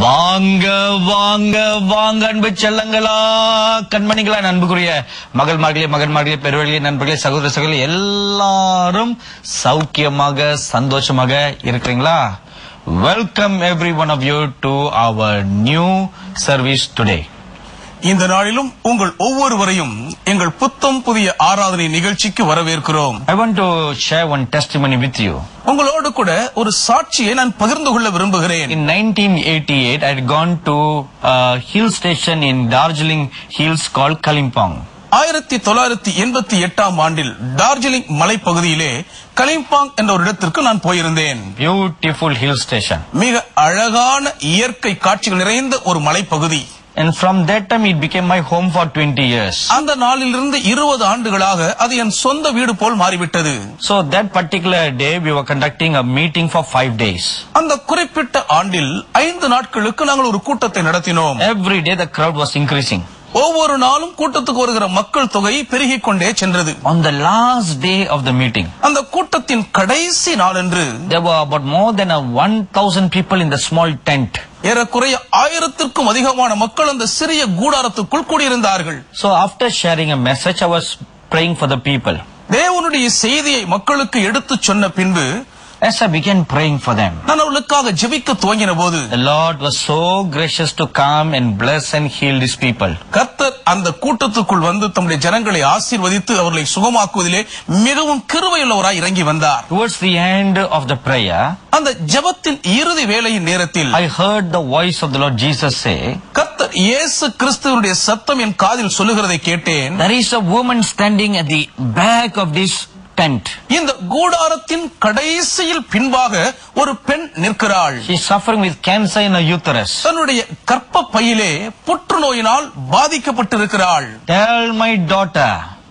வாங்க வாங்க வாங்க அன்பு செல்லங்களா கண்மணிகளா அன்புக்குரிய மகள்மார்களே மகன்மார்களே பெருவழியே நண்பர்களே சகோதர சகோதரி எல்லாரும் சௌக்கியமாக சந்தோஷமாக இருக்கிறீங்களா welcome everyone of you to our new service today இந்த நாளிலும் உங்கள் ஒவ்வொருவரையும் எங்கள் புத்தம் புதிய ஆராதனை நிகழ்ச்சிக்கு வரவேற்கிறோம் I want to share one testimony with you உங்களோடு கூட ஒரு சாட்சியை நான் பகிர்ந்து கொள்ள விரும்புகிறேன் In 1988, I had gone to a hill station in Darjeeling Hills called Kalimpong. ஆயிரத்தி தொள்ளாயிரத்தி எண்பத்தி எட்டாம் ஆண்டில் டார்ஜிலிங் மலைப்பகுதியிலே கலிம்பாங் என்ற ஒரு இடத்திற்கு நான் போயிருந்தேன் Beautiful hill station. மிக அழகான இயற்கை காட்சிகள் நிறைந்த ஒரு மலைப்பகுதி And from that time, it became my home for 20 years. அந்த நாளிலிருந்து இருபது ஆண்டுகளாக அது என் சொந்த வீடு போல் மாறிவிட்டது So that particular day, we were conducting a meeting for five days. அந்த குறிப்பிட்ட ஆண்டில் ஐந்து நாட்களுக்கு நாங்கள் ஒரு கூட்டத்தை நடத்தினோம் Every day, the crowd was increasing. ஒவ்வொரு நாளும் கூட்டத்துக்கு வருகிற மக்கள் தொகை பெருகிக் கொண்டே சென்றது On the last day of the meeting, அந்த கூட்டத்தின் கடைசி நாளன்று there were about more than a 1,000 people in the small tent. ஏறக்குறைய ஆயிரத்திற்கும் அதிகமான மக்கள் அந்த சிறிய கூடாரத்துக்குள் கூடியிருந்தார்கள் So after sharing a message, I was praying for the people. தேவனுடைய செய்தியை மக்களுக்கு எடுத்துச் சொன்ன பின்பு As I began praying for them, நான் அவர்களுக்காக ஜெபிக்க துவங்கின போது The Lord was so gracious to come and bless and heal these people. கர்த்தர் அந்த கூட்டத்துக்குள் வந்து தம்முடைய ஜனங்களை ஆசீர்வதித்து அவர்களை சுகமாக்குவதிலே மிகவும் கிருபையுள்ளவராய் இறங்கி வந்தார் Towards the end of the prayer, அந்த ஜெபத்தின் இறுதி வேளையின் நேரத்தில் I heard the voice of the Lord Jesus say, கர்த்தர் இயேசு கிறிஸ்துவனுடைய சத்தம் என் காதில் சொல்லுகிறதை கேட்டேன் There is a woman standing at the back of this tent. இந்த கூடாரத்தின் கடைசியில் பின்பாக ஒரு பெண் நிற்கிறாள் She is suffering with cancer in her uterus. தன்னுடைய கற்ப பையிலே புற்றுநோயினால் பாதிக்கப்பட்டிருக்கிறாள் Tell my daughter,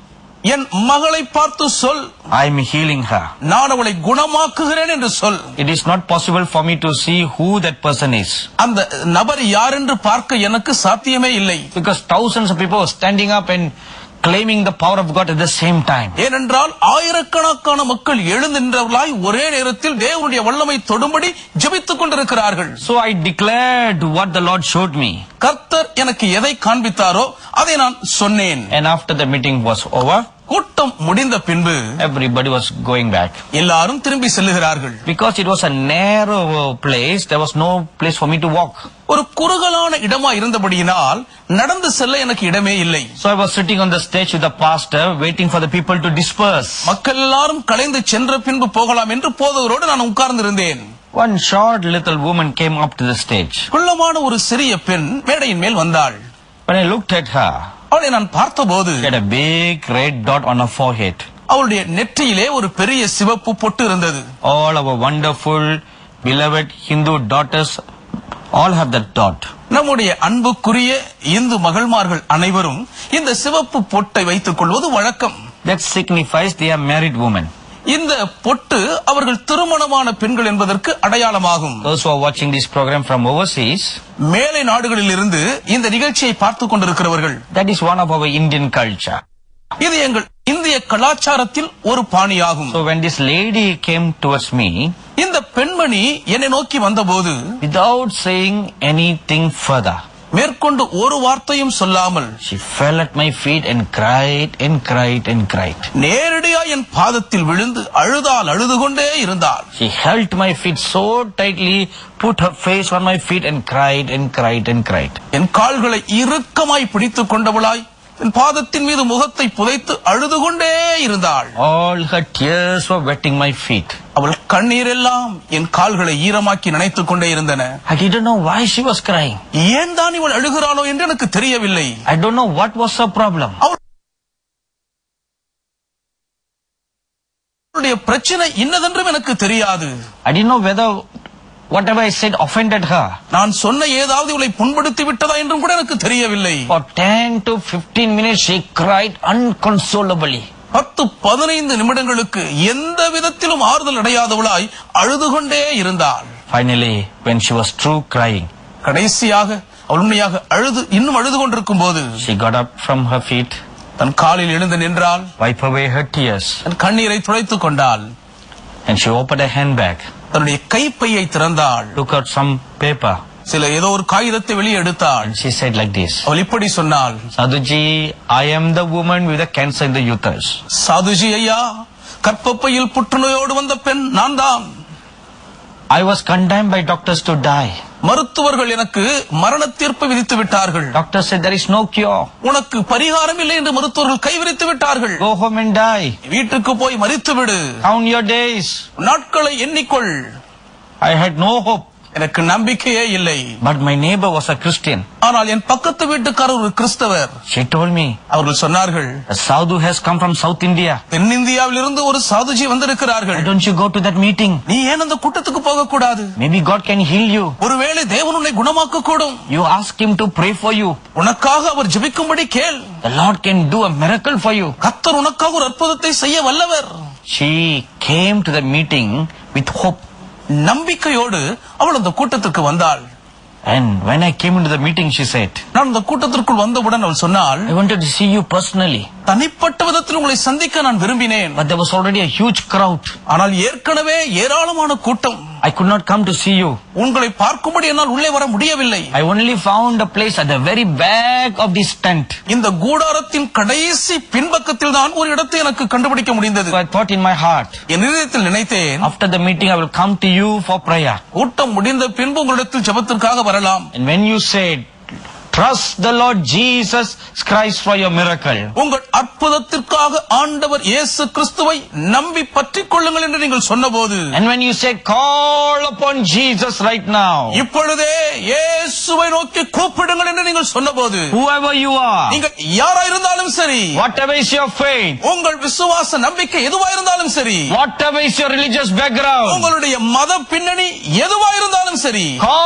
என் மகளை பார்த்து சொல் I am healing her. நான் அவளை குணமாக்குகிறேன் என்று சொல் It is not possible for me to see who that person is. அந்த நபர் யார் என்று பார்க்க எனக்கு சாத்தியமே இல்லை Because thousands of people were standing up and claiming the power of God at the same time. ஏனென்றால் ஆயிரக்கணக்கான மக்கள் எழுந்து நின்றவர்களாய் ஒரே நேரத்தில் தேவனுடைய வல்லமை தொடும்படி ஜெபித்துக் கொண்டிருக்கிறார்கள் So I declared what the Lord showed me. கர்த்தர் எனக்கு எதை காண்பித்தாரோ அதை நான் சொன்னேன் And after the meeting was over, கூட்டம் முடிந்த பின்பு everybody was going back. எல்லாரும் திரும்பி செல்லுகிறார்கள் Because it was a narrow place, there was no place for me to walk. ஒரு குறுகலான இடமா இருந்தபடியினால் நடந்து செல்ல எனக்கு இடமே இல்லை So I was sitting on the stage with the pastor, waiting for the people to disperse. மக்கள் எல்லாரும் கலைந்து சென்ற பின்பு போகலாம் என்று போதவரோடு நான் உட்கார்ந்திருந்தேன் One short little woman came up to the stage. குள்ளமான ஒரு சிறிய பெண் மேடையின் மேல் வந்தாள் When I looked at her, அவளை நான் பார்த்தபோது she had a big red dot on her forehead. அவளுடைய நெற்றியிலே ஒரு பெரிய சிவப்பு பொட்டு இருந்தது All our wonderful, beloved Hindu daughters all have that dot. நம்முடைய அன்புக்குரிய இந்து மகள்மார்கள் அனைவரும் இந்த சிவப்பு பொட்டை வைத்துக் கொள்வது வழக்கம் That signifies they are married women. இந்த பொட்டு அவர்கள் திருமணமான பெண்கள் என்பதற்கு அடையாளமாகும் Those who are watching this program from overseas, மேலை நாடுகளில் இருந்து இந்த நிகழ்ச்சியை பார்த்துக் கொண்டிருக்கிறவர்கள் that is one of our Indian culture. இது எங்கள் இந்திய கலாச்சாரத்தில் ஒரு பாணியாகும் So when this lady came towards me, இந்த பெண்மணி என்னை நோக்கி வந்தபோது without saying anything further, மேற்கொண்டு ஒரு வார்த்தையும் சொல்லாமல் she fell at my feet and cried and cried and cried. நேரடியா என் பாதத்தில் விழுந்து அழுதால் அழுது கொண்டே இருந்தாள் She held my feet so tightly, put her face on my feet and cried and cried and cried. என் கால்களை இறுக்கமாய் பிடித்துக் கொண்டவளாய் என் பாதத்தின் மீது முகத்தை புதைத்து அழுது கொண்டே இருந்தாள் All her tears were wetting my feet. அவள் கண்ணீரெல்லாம் என் கால்களை ஈரமாக்கி நினைத்துக் கொண்டே இருந்தன I didn't know why she was crying. ஏன் தான் இவள் அழுகிறாளோ என்று எனக்கு தெரியவில்லை I don't know what was her problem. அவளுடைய பிரச்சனை இன்னதென்றும் எனக்கு தெரியாது I didn't know whether whatever I said offended her. நான் சொன்ன ஏதாவது இவளை புண்படுத்தி விட்டதா என்றும் கூட எனக்கு தெரியவில்லை For 10 to 15 minutes, she cried unconsolably. பத்து பதினைந்து நிமிடங்களுக்கு எந்த விதத்திலும் ஆறுதல் அடையாதவளாய் அழுது கொண்டே இருந்தாள் Finally, when she was true crying, கடைசியாக அவள் உண்மையாக அழுது இன்னும் அழுது கொண்டிருக்கும் போது she got up from her feet, தன் காலில் எழுந்து நின்றாள் wiped away her tears, தன் கண்ணீரை துடைத்துக் கொண்டாள் and she opened a handbag, தன்னுடைய கைப்பையை திறந்தாள் took out some paper, சில ஏதோ ஒரு காகிதத்தை வெளியே எடுத்தாள் And she said like this. அவள் இப்படி சொன்னாள் Sadhuji, I am the woman with the cancer in the uterus. சாதுஜி ஐயா கற்பப்பையில் புற்றுநோயோடு வந்த பெண் நான் தான் I was condemned by doctors to die. மருத்துவர்கள் எனக்கு மரண தீர்ப்பு விதித்து விட்டார்கள் Doctor said there is no cure. உனக்கு பரிகாரம் இல்லை என்று மருத்துவர்கள் கைவிரித்து விட்டார்கள் Go home and die. வீட்டுக்கு போய் மறித்து விடு Count your days. நாட்களை எண்ணிக்கொள் I had no hope. எனக்கு நம்பிக்கையே இல்லை But my neighbor was a Christian. ஆனால் என் பக்கத்து வீட்டுக்காரர் ஒரு கிறிஸ்தவர் She told me, அவர்கள் சொன்னார்கள் a sadhu has come from South India. தென்னிந்தியாவில் இருந்து ஒரு சாதுஜி Why வந்திருக்கிறார்கள் don't you go to that meeting? நீ ஏன் அந்த கூட்டத்துக்கு போக கூடாது Maybe God can heal you. ஒருவேளை தேவன் உன்னை குணமாக்க கூடும் You ask him to pray for you. உனக்காக அவர் ஜெபிக்கும்படி கேள் The Lord can do a miracle for you. கத்தர் உனக்காக ஒரு அற்புதத்தை செய்ய வல்லவர் She came to the meeting with hope. நம்பிக்கையோடு அவள் அந்த கூட்டத்திற்கு வந்தாள் And when I came into the meeting, she said, நான் அந்த கூட்டத்திற்குள் வந்தவுடன் அவள் சொன்னாள் I wanted to see you personally. தனிப்பட்ட விதத்தில் உங்களை சந்திக்க நான் விரும்பினேன் But there was already a huge crowd. ஆனால் ஏற்கனவே ஏராளமான கூட்டம் I could not come to see you. உங்களை பார்க்கும்படி என்னால் உள்ளே வர முடியவில்லை I only found a place at the very back of this tent. இந்த கூடாரத்தின் கடைசி பின்பக்கத்தில் தான் ஒரு இடத்தை எனக்கு கண்டுபிடிக்க முடிந்தது So I thought in my heart, என் இதயத்தில் நினைத்தேன் after the meeting, I will come to you for prayer. கூட்டம் முடிந்த பின்பு உங்களிடத்தில் ஜெபத்திற்காக வரலாம் And when you said, trust the Lord Jesus Christ for your miracle, உங்கள் அற்புதத்திற்காக ஆண்டவர் இயேசு கிறிஸ்துவை நம்பி பற்றிக் கொள்ளுங்கள் என்று நீங்கள் சொன்னபோது and when you said, call upon Jesus right now, இப்பொழுதே இயேசுவை நோக்கி கூப்பிடுங்கள் என்று நீங்கள் சொன்னபோது whoever you are, நீங்கள் யாரா இருந்தாலும் சரி whatever is your faith, உங்கள் விசுவாச நம்பிக்கை எதுவா இருந்தாலும் சரி whatever is your religious background, உங்களுடைய மத பின்னணி எதுவா இருந்தாலும் சரி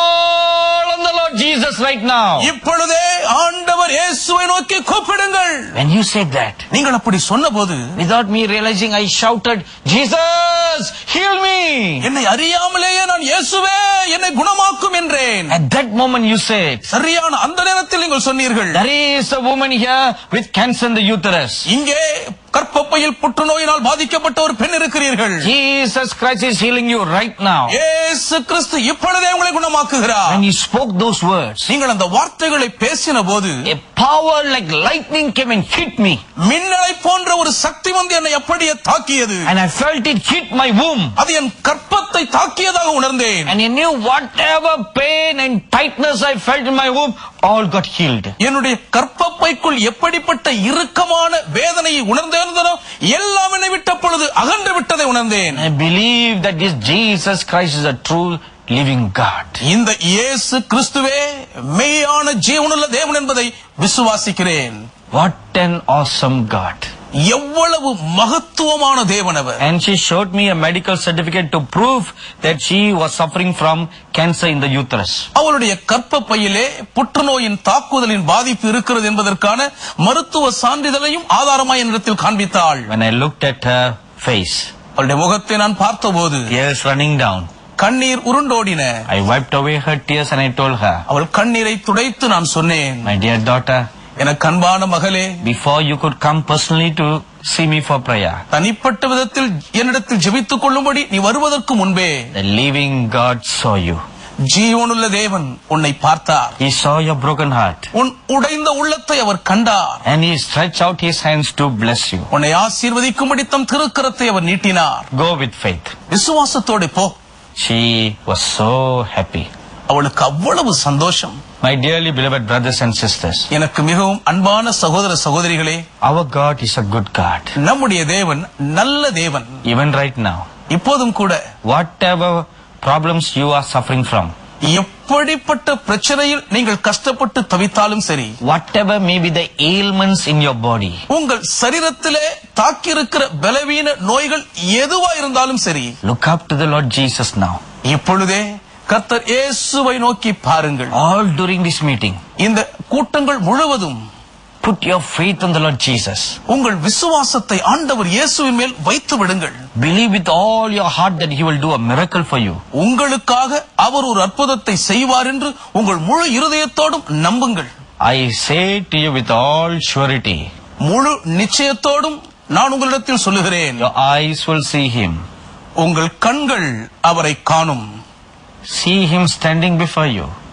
call on the Lord Jesus right now. இப்பொழுதே ஆண்டவர் இயேசுவை நோக்கி கூப்பிடுங்கள் When you said that, நீங்கள் அப்படி சொன்னபோது without me realizing, I shouted, Jesus, heal me. என்னை அறியாமலேயே நான் இயேசுவே என்னை குணமாக்கும் என்றேன் At that moment you said, சரியான அந்த நேரத்தில் நீங்கள் சொன்னீர்கள் there is a woman here with cancer in the uterus. இங்கே கற்பப்பையில் புற்றுநோயினால் பாதிக்கப்பட்ட ஒரு பெண் இருக்கிறீர்கள் Jesus Christ is healing you right now. இயேசு கிறிஸ்து இப்பொழுதே உங்களை குணமாக்குகிறார் When he spoke those words, நீங்கள் அந்த வார்த்தைகளை பேசின போது a power like lightning came and hit me. மின்னலை போன்ற ஒரு சக்தி வந்து என்னை அப்படியே தாக்கியது And I felt it hit my womb. அது என் கற்பத்தை தாக்கியதாக உணர்ந்தேன் And I knew whatever pain and tightness I felt in my womb, all got healed. என்னுடைய கற்பப்பைக்குள் எப்படிப்பட்ட இறுக்கமான வேதனையை உணர்ந்திருந்தனோ எல்லாம் என்னை விட்ட பொழுது அகன்று விட்டதை உணர்ந்தேன் I believe that this Jesus Christ is a true living God. இந்த இயேசு கிறிஸ்துவே மெய்யான ஜீவனுள்ள தேவன் என்பதை விசுவாசிக்கிறேன் What an awesome God. எவ்வளவு மகத்துவமான தேவன் அவர் And she showed me a medical certificate to prove that she was suffering from cancer in the uterus. அவளுடைய கற்பப்பையிலே புற்றுநோயின் தாக்குதலின் பாதிப்பு இருக்கிறது என்பதற்கான மருத்துவ சான்றிதழையும் ஆதாரமாய் என்னிடத்தில் காண்பித்தாள் When I looked at her face, அவளுடைய முகத்தை நான் பார்த்தபோது tears running down, கண்ணீர் உருண்டோடின I wiped away her tears and I told her, அவள் கண்ணீரை துடைத்து நான் சொன்னேன் My dear daughter, எனக்கு அன்பான மகளே before you could come personally to see me for prayer, தனிப்பட்ட விதத்தில் என்னிடத்தில் ஜெபித்துக் கொள்ளும்படி நீ வருவதற்கு முன்பே the living God saw you. ஜீவனுள்ள தேவன் உன்னை பார்த்தார் He saw your broken heart உன் உடைந்த உள்ளத்தை அவர் கண்டார் and He stretched out His hands to bless you. உன்னை ஆசீர்வதிக்கும்படி தம் திருக்கரத்தை அவர் நீட்டினார் Go with faith. விசுவாசத்தோடு போ She was so happy. அவளுக்கு அவ்வளவு சந்தோஷம் My dearly beloved brothers and sisters, எனக்கு மிகவும் அன்பான சகோதர சகோதரிகளே our God is a good God. நம்முடைய தேவன் நல்ல தேவன் Even right now, இப்போதும் கூட whatever problems you are suffering from, எப்படிப்பட்ட பிரச்சனையில் நீங்கள் கஷ்டப்பட்டு தவித்தாலும் சரி whatever may be the ailments in your body, உங்கள் சரீரத்திலே தாக்கியிருக்கிற பலவீன நோய்கள் எதுவா இருந்தாலும் சரி look up to the Lord Jesus now. இப்பொழுதே கர்த்தர் இயேசுவை நோக்கி பாருங்கள் All during this meeting, இந்த கூட்டங்கள் முழுவதும் put your faith on the Lord Jesus. உங்கள் விசுவாசத்தை ஆண்டவர் இயேசுவின் மேல் வைத்து விடுங்கள் Believe with all your heart that He will do a miracle for you. உங்களுக்காக அவர் ஒரு அற்புதத்தை செய்வார் என்று உங்கள் முழு இருதயத்தோடும் நம்புங்கள் I say to you with all surety, முழு நிச்சயத்தோடும் நான் உங்களிடத்தில் சொல்லுகிறேன் your eyes will see Him. உங்கள் கண்கள் அவரை காணும் See Him standing before you.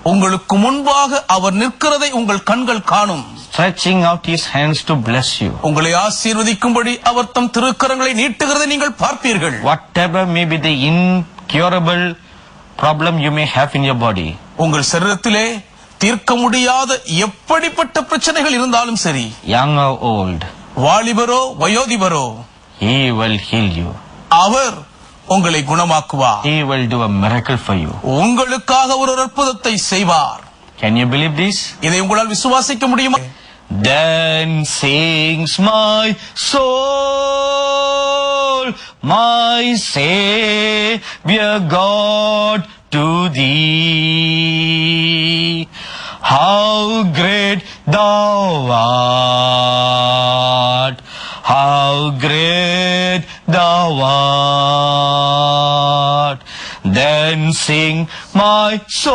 உங்களுக்கு முன்பாக அவர் நிற்கிறதை உங்கள் கண்கள் காணும் stretching out his hands to bless you. உங்களை ஆசீர்வதிக்கும்படி அவர் தம் திருக்கரங்களை நீட்டுகிறதை நீங்கள் பார்ப்பீர்கள் Whatever may be the incurable problem you may have in your body, உங்கள் சரீரத்திலே தீர்க்க முடியாத எப்படிப்பட்ட பிரச்சனைகள் இருந்தாலும் சரி young or old, வாலிபரோ வயோதிபரோ he will heal you. அவர் உங்களை குணமாக்குவார் He will do a miracle for you. உங்களுக்காக ஒரு அற்புதத்தை செய்வார் Can you believe this? இதை உங்களால் விசுவாசிக்க முடியுமா Then sings my soul, my Savior God to thee. How great thou art, how great thou art. Then sing my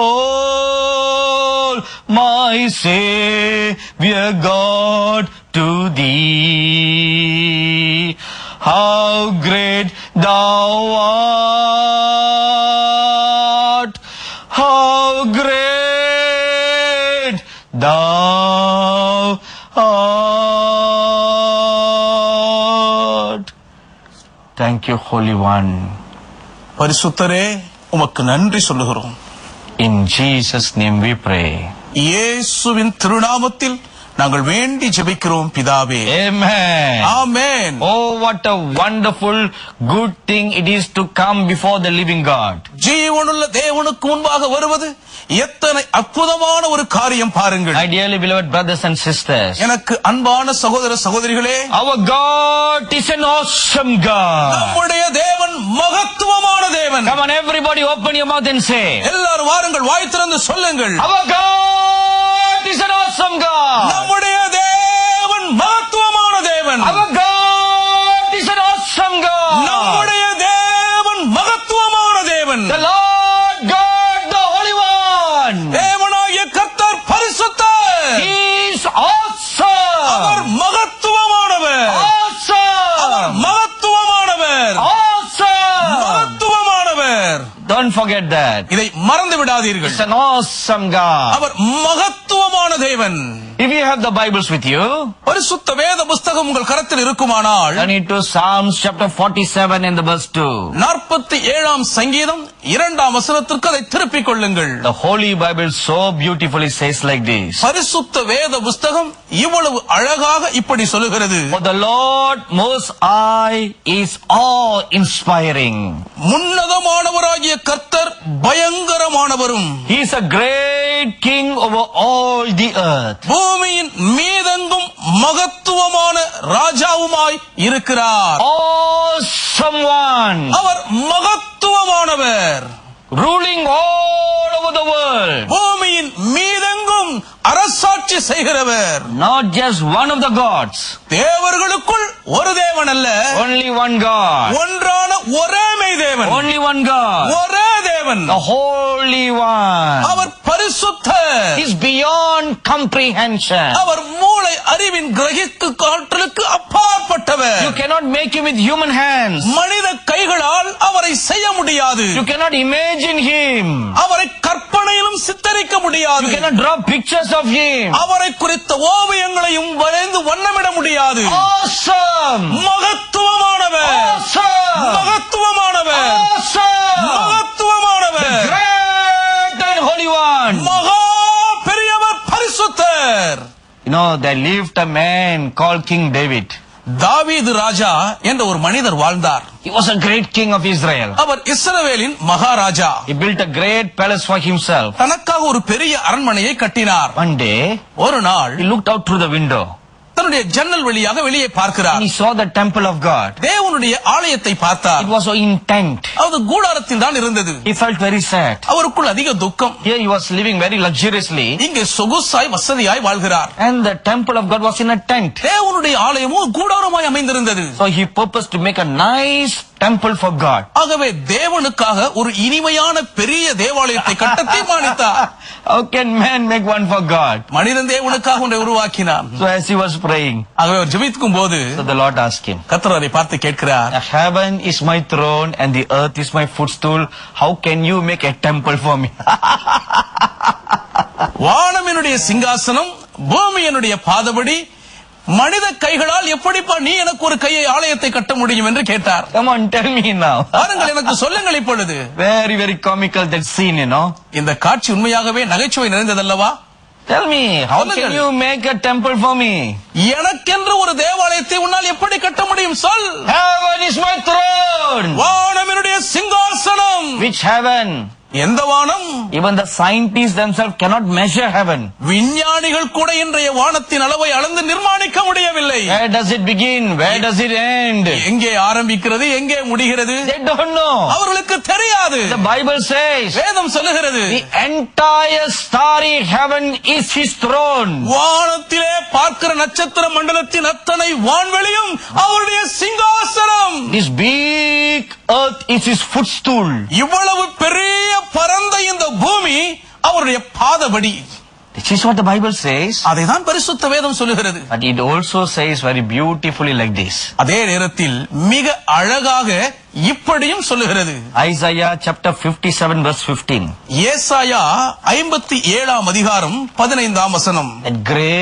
soul, my Savior God to thee. How great thou art, how great thou art. Thank you, Holy One. பரிசுத்தரே உமக்கு நன்றி சொல்லுகிறோம் In Jesus' name we pray. இயேசுவின் திருநாமத்தில் நாங்கள் வேண்டி ஜெபிக்கிறோம் பிதாவே Amen. Amen Oh, what a wonderful, good thing it is to come before the living God. ஜீவனுள்ள தேவனுக்கு முன்பாக வருவது எத்தனை அற்புதமான ஒரு காரியம் பாருங்கள் My dearly beloved brothers and sisters, எனக்கு அன்பான சகோதர சகோதரிகளே our God is an awesome God. நம்முடைய தேவன் மகத்துவமான தேவன் Come on, everybody, open your mouth and say, எல்லாரும் வாருங்கள் வாய் திறந்து சொல்லுங்கள் Our God is an awesome God. நம்முடைய தேவன் மகத்துவமான தேவன் Our God is an awesome God. நம்முடைய தேவன் மகத்துவமான தேவன் The Lord God, the Holy One. தேவனாகிய கர்த்தர் பரிசுத்தர் He is our awesome. மகத்துவமானவர் our Awesome. மகத்துவமானவர் Awesome. மகத்துவமானவர் Don't forget that. இதை மறந்து விடாதீர்கள் It's an awesome God. அவர் மகத்துவமான தேவன் If you have the Bibles with you, பரிசுத்த வேத புஸ்தகம் உங்கள் கரத்தில் இருக்குமானால் turn it to Psalms chapter 47 in the verse 2. நாற்பத்தி ஏழாம் சங்கீதம் இரண்டாம் வசனத்திற்கு அதை திருப்பிக் கொள்ளுங்கள் The Holy Bible so beautifully says like this. பரிசுத்த வேத புஸ்தகம் இவ்வளவு அழகாக இப்படி சொல்லுகிறது For the Lord Most High is awe-inspiring. முன்னதமானவராகிய கர்த்தர் பயங்கரமானவரும் He is a great king over all the earth. பூமியின் மீதெங்கும் மகத்துவமான ராஜாவுமாய் இருக்கிறார் Awesome one. Our மகத்துவமானவர் Ruling all over the world. பூமியின் மீதெங்கும் அரசாட்சி செய்கிறவர் Not just one of the gods. தேவர்களுக்குள் ஒரு தேவன் அல்ல Only one God. ஒன்றான ஒரே மெய் தேவன் Only one God. ஒரே தேவன் The Holy One. அவர் பரிசுத்தர் is beyond comprehension. அவர் மூளை அறிவின் கிரகிக்கு காற்றலுக்கு அப்பாற்பட்டவர் You cannot make him with human hands. மனித கைகளால் அவரை செய்ய முடியாது You cannot imagine him. அவரை கற்பனையிலும் சித்தரிக்க முடியாது You cannot draw pictures of him. அவரை குறித்த ஓவியங்களையும் வரைந்து வண்ணமிட முடியாது Awesome! மகத்துவமானவர் Awesome! மகத்துவமானவர் Awesome! மகத்துவமானவர் Great and Holy One. மகா பெரியவர் பரிசுத்தர் You know, there lived a man called King David. தாவீது ராஜா என்ற ஒரு மனிதர் வாழ்ந்தார் He was a great king of Israel. அவர் இஸ்ரவேலின் Maharaja He built a great palace for himself. தனக்காக ஒரு பெரிய அரண்மனையை கட்டினார் One day, ஒரு நாள் he looked out through the window தன்னுடைய ஜன்னல் வழியாக வெளியே and பார்க்கிறார் he saw the temple of God. தேவனுடைய ஆலயத்தை பார்த்தார் It was so intent. அது கூடாரத்தில் தான் இருந்தது He felt very sad. அவருக்குள் அதிக துக்கம் Here he was living very luxuriously இங்கே சொகுசாய் வசதியாய் வாழ்கிறார் and the temple of God was in a tent. தேவனுடைய ஆலயமும் கூடாரமாய் அமைந்திருந்தது So he purposed to make a nice temple for God. ஆகவே தேவனுக்காக ஒரு இனிமையான பெரிய தேவாலயத்தை கட்ட தீர்மானித்தார் How can man make one for God? மனிதன் தேவனுக்காக ஒன்றை உருவாக்கினான் So as he was praying, ஆகவே அவர் ஜெபிக்கும் போது so the Lord asked him, கர்த்தர் அவரை பார்த்து கேட்கிறார் The heaven is my throne and the earth is my footstool. How can you make a temple for me? வானம் என்னுடைய சிங்காசனம் பூமி என்னுடைய பாதபடி மனித கைகளால் எப்படிப்பா நீ எனக்கு ஒரு கையை ஆலயத்தை கட்ட முடியும் என்று கேட்டார் Come on, tell me now. பாருங்கள் எனக்கு சொல்லுங்கள் இப்பொழுது Very, very comical that scene, you know. இந்த காட்சி உண்மையாகவே நகைச்சுவை நிறைந்ததல்லவா Tell me, how can சொல்லுங்கள். you make a temple for me? எனக்கென்று ஒரு தேவாலயத்தை உன்னால் எப்படி கட்ட முடியும் சொல் Heaven is my throne. வானம் என்னுடைய சிங்காசனம் Which heaven? எந்த வானம் Even the scientists themselves cannot measure heaven. விஞ்ஞானிகள் கூட இன்றைய வானத்தின் அளவை அளந்து நிர்மாணிக்க முடியவில்லை Where does it begin? Where does it end? எங்கே ஆரம்பிக்கிறது எங்கே முடிகிறது They don't know. அவர்களுக்கு தெரியாது The Bible says வேதம் சொல்லுகிறது the entire starry heaven is his throne. வானத்திலே பார்க்கிற நட்சத்திர மண்டலத்தின் அத்தனை வான்வெளியும் அவருடைய சிங்காசனம் This big earth is his footstool. இவ்வளவு பெரிய பரந்த இந்த பூமி அவருடைய பாதபடி This is what the Bible says. அதைதான் பரிசுத்த வேதம் சொல்லுகிறது But it also says very beautifully like this. அதே நேரத்தில் மிக அழகாக இப்படியும் சொல்லுகிறது Isaiah chapter 57 verse 15. ஏசாயா ஐம்பத்தி ஏழாம் அதிகாரம் பதினைந்தாம் வசனம் That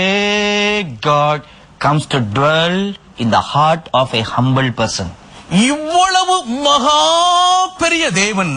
great God comes to dwell in the heart of a humble person. இவ்வளவு மகா பெரிய தேவன்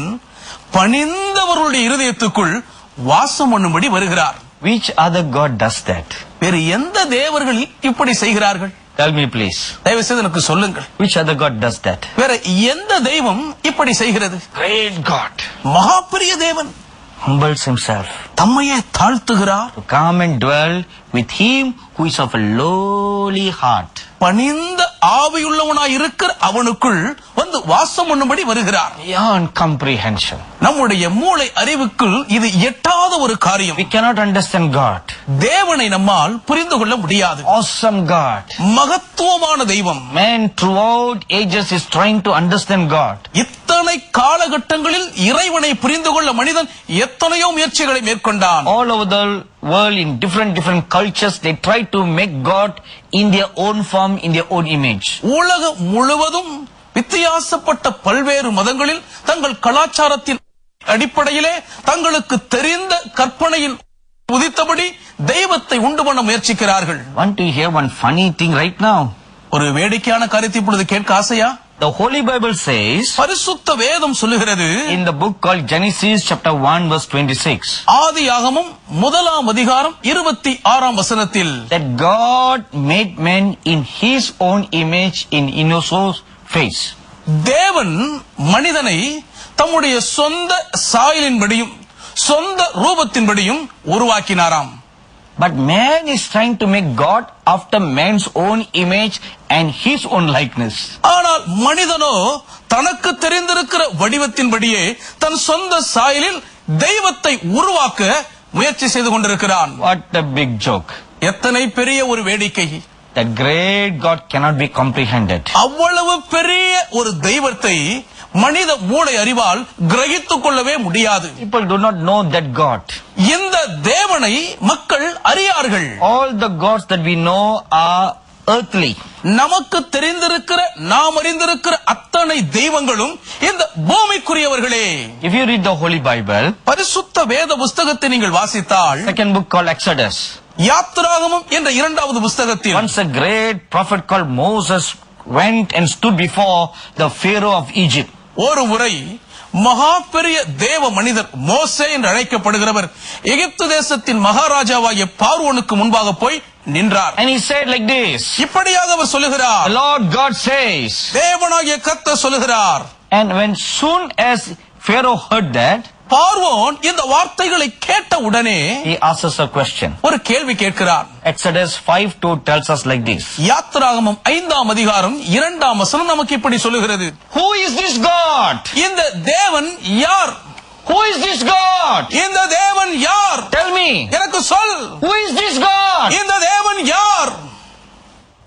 பணிந்தவருடைய இருதயத்துக்குள் வாசம் பண்ணும்படி வருகிறார் Which other God does that? வேறு எந்த தேவர்கள் இப்படி செய்கிறார்கள் Tell me please. தயவு செய்து எனக்கு சொல்லுங்கள் Which other God does that? வேற எந்த தெய்வம் இப்படி செய்கிறது Great God மகா பெரிய தேவன் humbles himself தம்மையே தாழ்த்துகிறார் to come and dwell with him who is of a lowly heart. பணிந்த ஆவியுள்ளவனாய் இருக்கிற அவனுக்குள் வந்து வாசம் பண்ணும்படி வருகிறார் Beyond comprehension. நம்முடைய மூளை அறிவுக்குள் இது எட்டாத ஒரு காரியம் We cannot understand God. தேவனை நம்மால் புரிந்து கொள்ள முடியாது Awesome God. மகத்துவமான தெய்வம் Man throughout ages is trying to understand God. இத்தனை காலகட்டங்களில் இறைவனை புரிந்து கொள்ள மனிதன் எத்தனையோ முயற்சிகளை மேற்கொண்டான் All over the world in different different cultures they try to make God in their own form, in their own image. உலகம் முழுவதும் வித்தியாசப்பட்ட பல்வேறு மதங்களில் தங்கள் கலாச்சாரத்தின் அடிப்படையிலே தங்களுக்கு தெரிந்த கற்பனையில் உதித்தபடி தெய்வத்தை உண்டு பண்ண முயற்சிக்கிறார்கள் Want to hear one funny thing right now? ஒரு வேடிக்கையான காரியத்தை இப்பொழுது கேட்க ஆசையா The Holy Bible says பரிசுத்த வேதம் சொல்லுகிறது in the book called Genesis chapter 1 verse 26 ஆதியாகமம் முதலாம் அதிகாரம் இருபத்தி ஆறாம் வசனத்தில் that God made man in his own image in innocent face. தேவன் மனிதனை தம்முடைய சொந்த சாயலின்படியும் சொந்த ரூபத்தின்படியும் உருவாக்கினாராம் But man is trying to make God after man's own image and his own likeness. ஆனால் மனிதனோ தனக்கு தெரிந்திருக்கிற வடிவத்தின்படியே தன் சொந்த சாயலில் தெய்வத்தை உருவாக்க முயற்சி செய்து கொண்டிருக்கிறான் What a big joke. எத்தனை பெரிய ஒரு வேடிக்கை That great God cannot be comprehended. அவ்வளவு பெரிய ஒரு தெய்வத்தை மனித மூளை அறிவால் கிரகித்துக் கொள்ளவே முடியாது People do not know that God. இந்த தேவனை மக்கள் அறியார்கள் All the gods that we know are earthly. நமக்கு தெரிந்திருக்கிற நாம் அறிந்திருக்கிற அத்தனை தெய்வங்களும் இந்த பூமிக்குரியவர்களே If you read the Holy Bible, பரிசுத்த வேத புஸ்தகத்தை நீங்கள் வாசித்தால் second book called Exodus, யாத்திராகமம் என்ற இரண்டாவது புஸ்தகத்தில் once a great prophet called Moses went and stood before the Pharaoh of Egypt. ஒரு முறை மகா பெரிய தேவ மனிதர் மோசே என்று அழைக்கப்படுகிறவர் எகிப்து தேசத்தின் மகாராஜாவாகிய பார்வோனுக்கு முன்பாக போய் நின்றார் And he said like this, இப்படியாக அவர் The சொல்லுகிறார் Lord God says, தேவனாகிய கர்த்தர் சொல்லுகிறார் and when soon as Pharaoh heard that, பார்வோன் இந்த வார்த்தைகளை கேட்ட உடனே he asks us a question. ஒரு கேள்வி கேட்கிறார் Exodus 5 2 tells us like this. யாத்திராகமம் ஐந்தாம் அதிகாரம் இரண்டாம் வசனம் நமக்கு இப்படி சொல்லுகிறது Who is this God? இந்த தேவன் யார் Who is this God? இந்த தேவன் யார் Tell me. எனக்கு சொல் Who is this God? இந்த தேவன் யார் To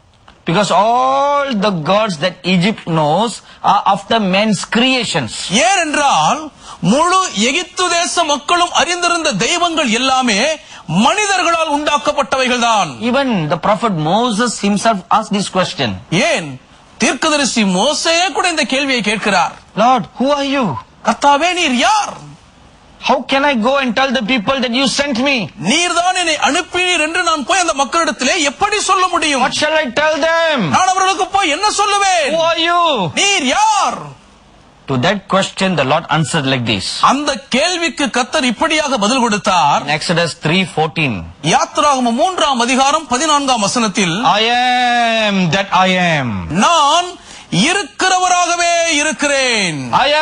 Because all the gods that Egypt knows are after men's creations. ஏனென்றால் முழு எகிப்து தேச மக்களும் அறிந்திருந்த தெய்வங்கள் எல்லாமே மனிதர்களால் உண்டாக்கப்பட்டவைகள் தான் Even the prophet Moses himself asked this question. ஏன் தீர்க்கதரிசி மோசே கூட இந்த கேள்வியை கேட்கிறார் Lord, who are you? கர்த்தாவே நீர் யார் How can I go and tell the people that you sent me? நீர்தான் என்னை அனுப்பினீர் என்று நான் போய் அந்த மக்களிடத்திலே எப்படி சொல்ல முடியும் What shall I tell them? நான் அவர்களுக்கு போய் என்ன சொல்லுவேன் Who are you? நீர் யார் To that question, the Lord answered like this. அந்த கேள்விக்கு கத்தர் இப்படியாக பதில் கொடுத்தார் In Exodus 3:14. யாத்ராகம மூன்றாம் அதிகாரம் பதினான்காம் வசனத்தில் I am that I am. நான் இருக்கிறவராகவே இருக்கிறேன் I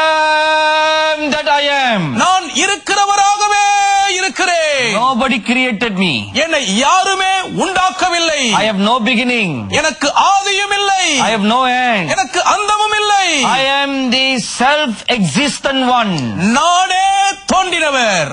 am that I am. நான் இருக்கிறவராகவே இருக்கிறேன் Nobody created me. என்னை யாருமே உண்டாக்கவில்லை I have no beginning. எனக்கு ஆதியும் இல்லை I have no end. எனக்கு அந்தமும் இல்லை I am the self-existent one. நானே தோன்றினவர்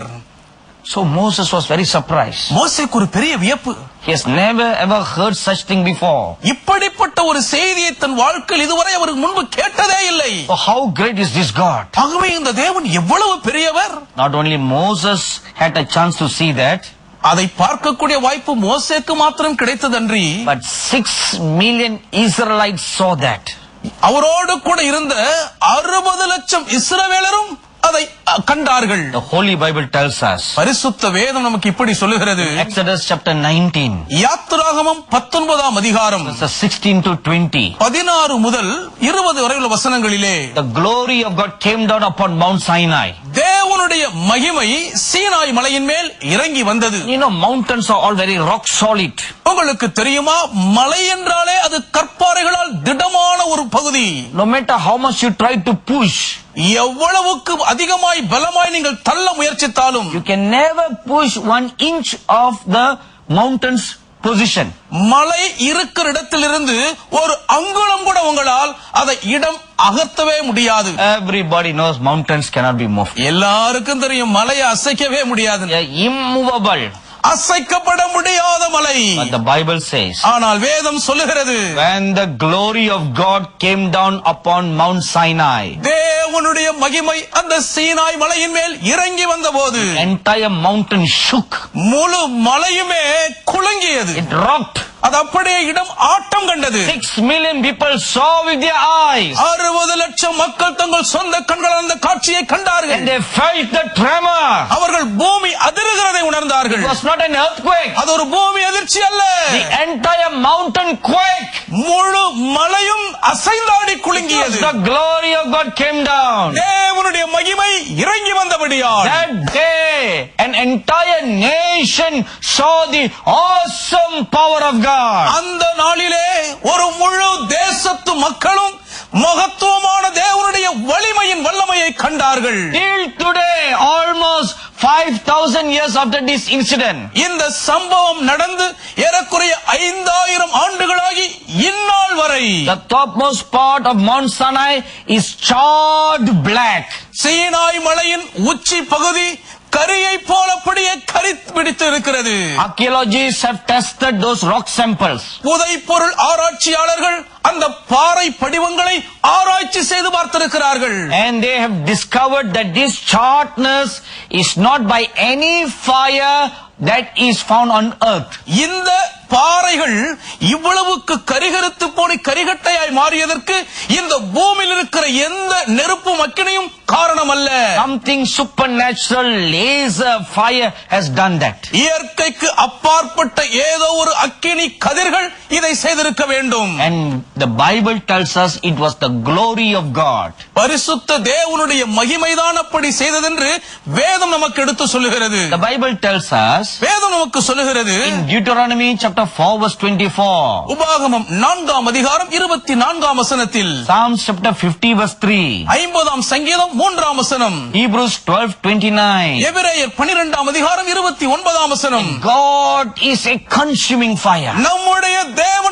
So Moses was very surprised. மோசேக்கு ஒரு பெரிய வியப்பு He has never ever heard such thing before. இப்படிப்பட்ட ஒரு செய்தியை தன் வாழ்க்கையில் இதுவரை அவருக்கு முன்பு கேட்டதே இல்லை So how great is this God? ஆகவே இந்த தேவன் எவ்வளவு பெரியவர் Not only Moses had a chance to see that, அதை பார்க்கக்கூடிய வாய்ப்பு மோசேக்கு மாத்திரம் கிடைத்ததன்றி but six million Israelites saw that. அவரோடு கூட இருந்த அறுபது லட்சம் இஸ்ரவேலரும் அதை அ, கண்டார்கள் The Holy Bible tells us. பரிசுத்த வேதம் நமக்கு இப்படி சொல்லுகிறது Exodus chapter 19, யாத்திராகமம் பத்தொன்பதாம் அதிகாரம் verses 16 to 20. பதினாறு முதல் இருபது வரையுள்ள வசனங்களிலே The glory of God came down upon Mount Sinai. தேவனுடைய மகிமை சீனாய் மலையின் மேல் இறங்கி வந்தது You know, mountains are all very rock solid. உங்களுக்கு தெரியுமா மலை என்றாலே அது கற்பாறைகளால் திடமான ஒரு பகுதி No matter how much you try to push, எவ்வளவுக்கு அதிகமாய் பலமாய் நீங்கள் தள்ள முயற்சித்தாலும் you can never push one inch of the mountain's position. மலை இருக்கிற இடத்திலிருந்து ஒரு அங்குலம் கூட உங்களால் அதை இடம் அகர்த்தவே முடியாது Everybody knows mountains cannot be moved. எல்லாருக்கும் தெரியும் மலையை அசைக்கவே முடியாது They are immovable. அசைக்கப்பட முடியாத மலை But the Bible says, ஆனால் வேதம் சொல்லுகிறது when the glory of God came down upon Mount Sinai, தேவனுடைய மகிமை அந்த சீனாய் மலையின் மேல் இறங்கி வந்தபோது entire mountain shook. முழு மலையுமே குலுங்கியது It rocked. அது அப்படியே இடம் ஆட்டம் கண்டது Six million people saw with their eyes. அறுபது லட்சம் மக்கள் தங்கள் சொந்த கண்களால் அந்த காட்சியை கண்டார்கள் And they felt the tremor. அவர்கள் பூமி அதிருகிறதை உணர்ந்தார்கள் It was not an earthquake. அது ஒரு பூமி அதிர்ச்சி அல்ல The entire mountain quaked. முழு மலையும் அசைந்தாடி Because குலுங்கியது the glory of God came down. தேவனுடைய மகிமை இறங்கி வந்தபடியால் That day, an entire nation saw the awesome power of God. அந்த நாளிலே ஒரு முழு தேசத்து மக்களும் மகத்துவமான தேவனுடைய வலிமையின் வல்லமையை கண்டார்கள் Till today, almost 5,000 years after this incident, இந்த சம்பவம் நடந்து ஏறக்குறைய ஐந்தாயிரம் ஆண்டுகளாகி இந்நாள் வரை the topmost part of Mount Sinai is charred black. Sinai மலையின் உச்சி பகுதி கரியை போல அப்படியே கரி பிடித்து இருக்கிறது Archaeologists have tested those rock samples. புதைப்பொருள் ஆராய்ச்சியாளர்கள் அந்த பாறை படிவங்களை ஆராய்ச்சி செய்து பார்த்திருக்கிறார்கள் And they have discovered that this charredness is not by any fire that is found on earth. இந்த பாறைகள் இவ்வளவுக்கு கரிகருத்து போய் கரிகட்டையாய் மாறியதற்கு இந்த பூமியில் இருக்கிற எந்த நெருப்பு மக்கினையும் காரணம் அல்ல Something supernatural laser fire has done that. இயற்கைக்கு அப்பாற்பட்ட ஏதோ ஒரு அக்கினி கதிர்கள் இதை செய்திருக்க வேண்டும் And the Bible tells us it was the glory of God. பரிசுத்த தேவனுடைய மகிமைதான் அப்படி செய்ததென்று வேதம் நமக்கு எடுத்து சொல்லுகிறது The Bible tells us வேதம் நமக்கு சொல்லுகிறது in Deuteronomy chapter 4 verse 24, உபாகமம் நான்காம் அதிகாரம் இருபத்தி நான்காம் வசனத்தில் Psalms chapter 50 verse 3, ஐம்பதாம் சங்கீதம் மூன்றாம் வசனம் Hebrews 12 29. எபிரேயர் பனிரெண்டாம் அதிகாரம் இருபத்தி ஒன்பதாம் வசனம் God is a consuming fire. நம்முடைய தேவன் பட்சி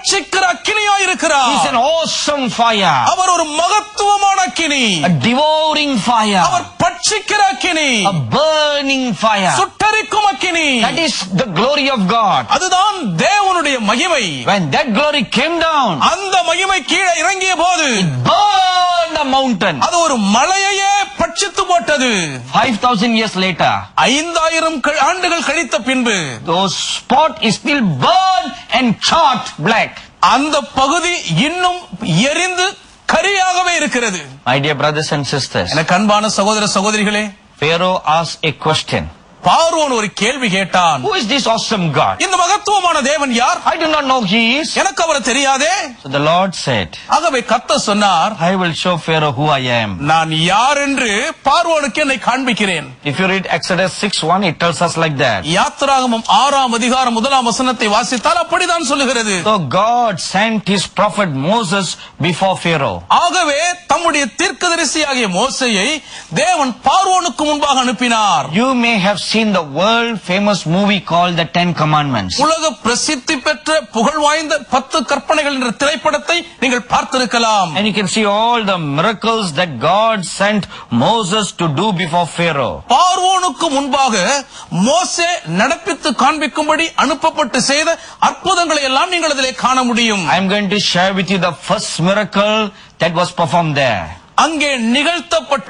பட்சிக்கிற அக்கினியா இருக்கிறார் He's an awesome fire, அவர் ஒரு மகத்துவமான அக்கினி a devouring fire, அவர் பட்சிக்கிற அக்கினி a burning fire. சுட்டரிக்கும் அக்கினி That is the glory of God. அதுதான் தேவனுடைய மகிமை When that glory came down, அந்த மகிமை கீழே இறங்கிய போது burned the mountain. அது ஒரு மலையையே பட்சித்து போட்டது 5,000 years later, ஐந்தாயிரம் க- ஆண்டுகள் கழித்த பின்பு those spot is still burned and charred black. அந்த பகுதி இன்னும் எரிந்து கரியாகவே இருக்கிறது My dear brothers and sisters, எனக்கு அன்பான சகோதர சகோதரிகளே Pharaoh asked a question. பார்வோன் ஒரு கேள்வி கேட்டான் Who is this awesome God? இந்த மகத்துவமான தேவன் யார் I do not know he is. எனக்கு அவரை தெரியாதே So the Lord said, ஆகவே கத்த சொன்னார் I will show Pharaoh who I am. நான் யார் என்று பார்வோனுக்கு என்னை காண்பிக்கிறேன் If you read Exodus 6 1, it tells us like that. யாத்திராகமம் ஆறாம் அதிகாரம் முதலாம் வசனத்தை வாசித்தால் அப்படிதான் சொல்லுகிறது So God sent his prophet Moses before Pharaoh. ஆகவே தம்முடைய தீர்க்கதரிசியாகிய மோசையை தேவன் பார்வோனுக்கு முன்பாக அனுப்பினார் You may have seen the world famous movie called The Ten Commandments. உலக பிரசித்தி பெற்ற புகழ் வாய்ந்த பத்து கற்பனைகள் என்ற திரைப்படத்தை நீங்கள் பார்த்திருக்கலாம் And you can see all the miracles that God sent Moses to do before Pharaoh. பார்வோனுக்கு முன்பாக மோசே நடப்பித்து காண்பிக்கும்படி அனுப்பப்பட்டு செய்த அற்புதங்களை எல்லாம் நீங்கள் அதிலே காண முடியும் I am going to share with you the first miracle that was performed there. அங்கே நிகழ்த்தப்பட்ட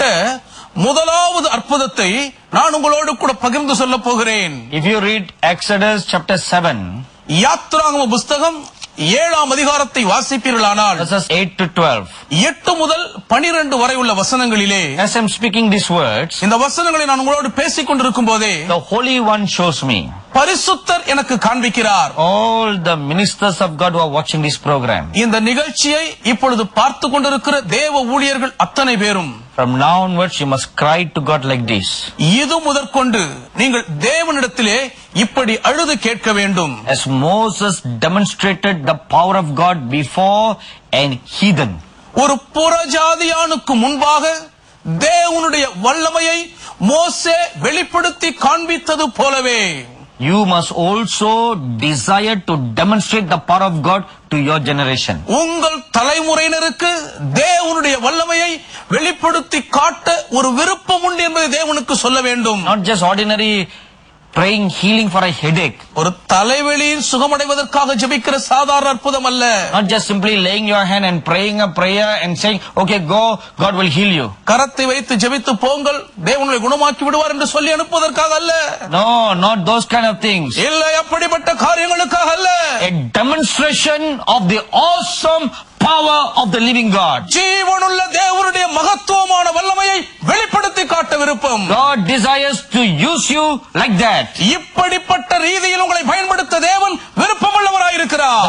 முதலாவது அற்புதத்தை நான் உங்களோடு கூட பகிர்ந்து சொல்ல போகிறேன் If you read Exodus chapter 7, யாத்ராகம புஸ்தகம் ஏழாம் அதிகாரத்தை வாசிப்பீர்களானால் verses 8 to 12, எட்டு முதல் பனிரெண்டு வரை உள்ள வசனங்களிலே as I'm speaking these words, இந்த வசனங்களை நான் உங்களோடு பேசிக் கொண்டிருக்கும் போதே the Holy One shows me பரிசுத்தர் எனக்கு காண்பிக்கிறார் all the ministers of God who are watching this program. இந்த நிகழ்ச்சியை இப்பொழுது பார்த்து கொண்டிருக்கிற தேவ ஊழியர்கள் அத்தனை பேரும் From now onwards, you must cry to God like this. இது முதற்கொண்டு நீங்கள் தேவனிடத்திலே இப்படி அழுது கேட்க வேண்டும் As Moses demonstrated the power of God before an heathen, ஒரு புறஜாதியானுக்கு முன்பாக தேவனுடைய வல்லமையை மோசே வெளிப்படுத்தி காண்பித்தது போலவே you must also desire to demonstrate the power of God to your generation. உங்கள் தலைமுறையினருக்கு தேவனுடைய வல்லமையை வெளிப்படுத்தி காட்ட ஒரு விருப்பம் உண்டு என்பதை தேவனுக்கு சொல்ல வேண்டும் Not just ordinary praying healing for a headache. ஒரு தலைவலியில் சுகமடைவதற்காக ஜெபிக்கிற சாதாரண அற்புதம் அல்ல Not just simply laying your hand and praying a prayer and saying, okay, go, God will heal you. கரத்தை வைத்து ஜெபித்து போங்கள் தேவனை குணமாக்கி விடுவார் என்று சொல்லி அனுப்புவதற்காக அல்ல No, not those kind of things. இல்லை அப்படிப்பட்ட காரியங்களுக்காக அல்ல A demonstration of the awesome power of the living God. ஜீவனுள்ள தேவனுடைய மகத்துவமான வல்லமையை வெளிப்படுத்தி காட்ட விருப்பம் God desires to use you like that. இப்படிப்பட்ட ரீதியில் உங்களை பயன்படுத்த தேவன் விருப்பமுள்ளவராயிருக்கிறார்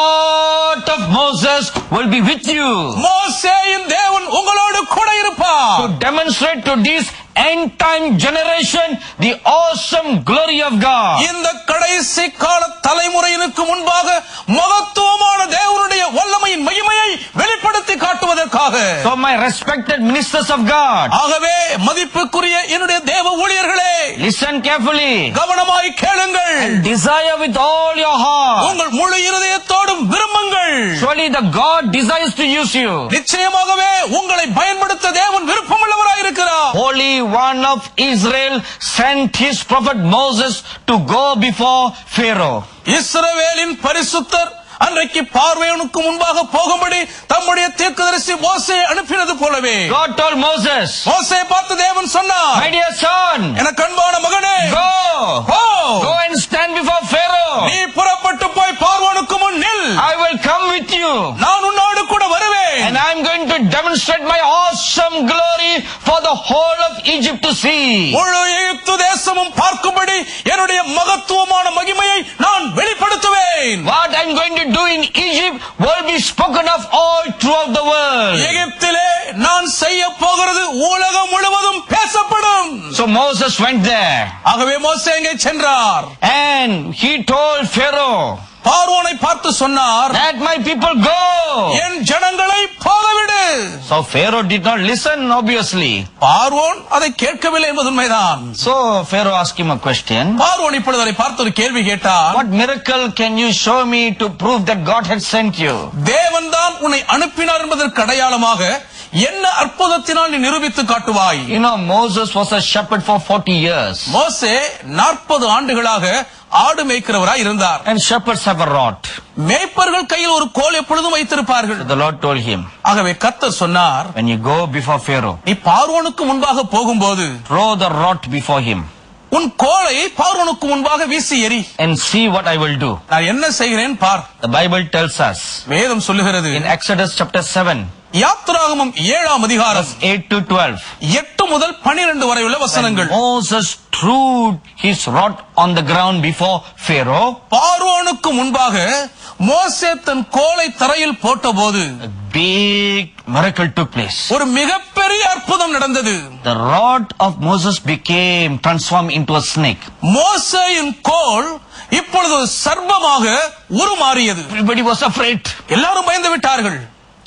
God of Moses will be with you மோசேயின் தேவன் உங்களோடு கூட இருப்பார் to demonstrate to this end time generation the awesome glory of God. இந்த கடைசி கால தலைமுறையினுக்கு முன்பாக மகத்துவமான தேவனுடைய வல்லமையின் மகிமையை வெளிப்படுத்தி காட்டுவதற்காக So my respected ministers of God, ஆகவே மதிப்புக்குரிய என்னுடைய தேவ ஊழியர்களே listen carefully. கவனமாய் கேளுங்கள் Desire with all your heart. உங்கள் முழு இருதயத்தோடும் விரும்புங்கள் Surely the God desires to use you. நிச்சயமாகவே உங்களை பயன்படுத்த தேவன் விருப்பமுள்ளவராயிருக்கிறார் Holy One of Israel sent his prophet Moses to go before Pharaoh. இஸ்ரவேலின் பரிசுத்தர் அன்றைக்கு பார்வையனுக்கு முன்பாக போகும்படி தம்முடைய தீர்க்கதரிசி மோசே அனுப்பினது போலவே God told Moses, மோசே பார்த்து தேவன் சொன்னார் My dear son, எனக்கு அன்பான மகனே go, போ go and stand before Pharaoh. நீ புறப்பட்டு போய் பார்வோனுக்கு முன் நில் I will come with you. நான் உன்னோடு கூட வருவேன் And I'm going to demonstrate my awesome glory for the whole of Egypt to see. முழு எகிப்து தேசமும் பார்க்கும்படி என்னுடைய மகத்துவமான மகிமையை நான் வெளிப்படுத்துவேன் What I'm going to do in Egypt will be spoken of all throughout the world. எகிப்திலே நான் செய்ய போகிறது உலகம் முழுவதும் பேசப்படும் So Moses went there ஆகவே மோசே அங்கே சென்றார் and he told Pharaoh, பார்வோனை பார்த்து சொன்னார் Let my people go. என் ஜனங்களை போகவிடு So Pharaoh did not listen, obviously. பார்வோன் அதை கேட்கவில்லை என்பது உண்மைதான் So Pharaoh asked him a question. பார்வோன் இப்பொழுது அதை பார்த்து ஒரு கேள்வி கேட்டான் What miracle can you show me to prove that God had sent you? தேவன் தான் உன்னை அனுப்பினார் என்பதற்கு அடையாளமாக என்ன அற்புதத்தினால் நீ நிரூபித்து காட்டுவாய் You know, Moses was a shepherd for 40 years. மோசே நாற்பது ஆண்டுகளாக ஆடு மேய்க்கிறவராய் இருந்தார் And shepherds have a rod. மேய்ப்பர்கள் கையில் ஒரு கோல் எப்பொழுதும் வைத்திருப்பார்கள் The Lord told him, ஆகவே கர்த்தர் சொன்னார் when you go before Pharaoh, நீ பார்வோனுக்கு முன்பாக போகும்போது throw the rod before him உன் கோலை பார்வோனுக்கு முன்பாக வீசி எறி and see what I will do. நான் என்ன செய்கிறேன் பார் The Bible tells us வேதம் சொல்லுகிறது in Exodus chapter 7, யாத்ராகமம் ஏழாம் அதிகாரம் 8 to 12. எட்டு முதல் பனிரெண்டு வரை உள்ள வசனங்கள் Moses threw his rod on the ground before Pharaoh. பார்வோனுக்கு முன்பாக மோசே தன் கோலை தரையில் போட்டபோது A big miracle took place. ஒரு மிகப்பெரிய அற்புதம் நடந்தது The rod of Moses became transformed into a snake. மோசேயின் கோல் இப்பொழுது ஒரு சர்ப்பமாக உருமாறியது Everybody was afraid. எல்லாரும் பயந்து விட்டார்கள்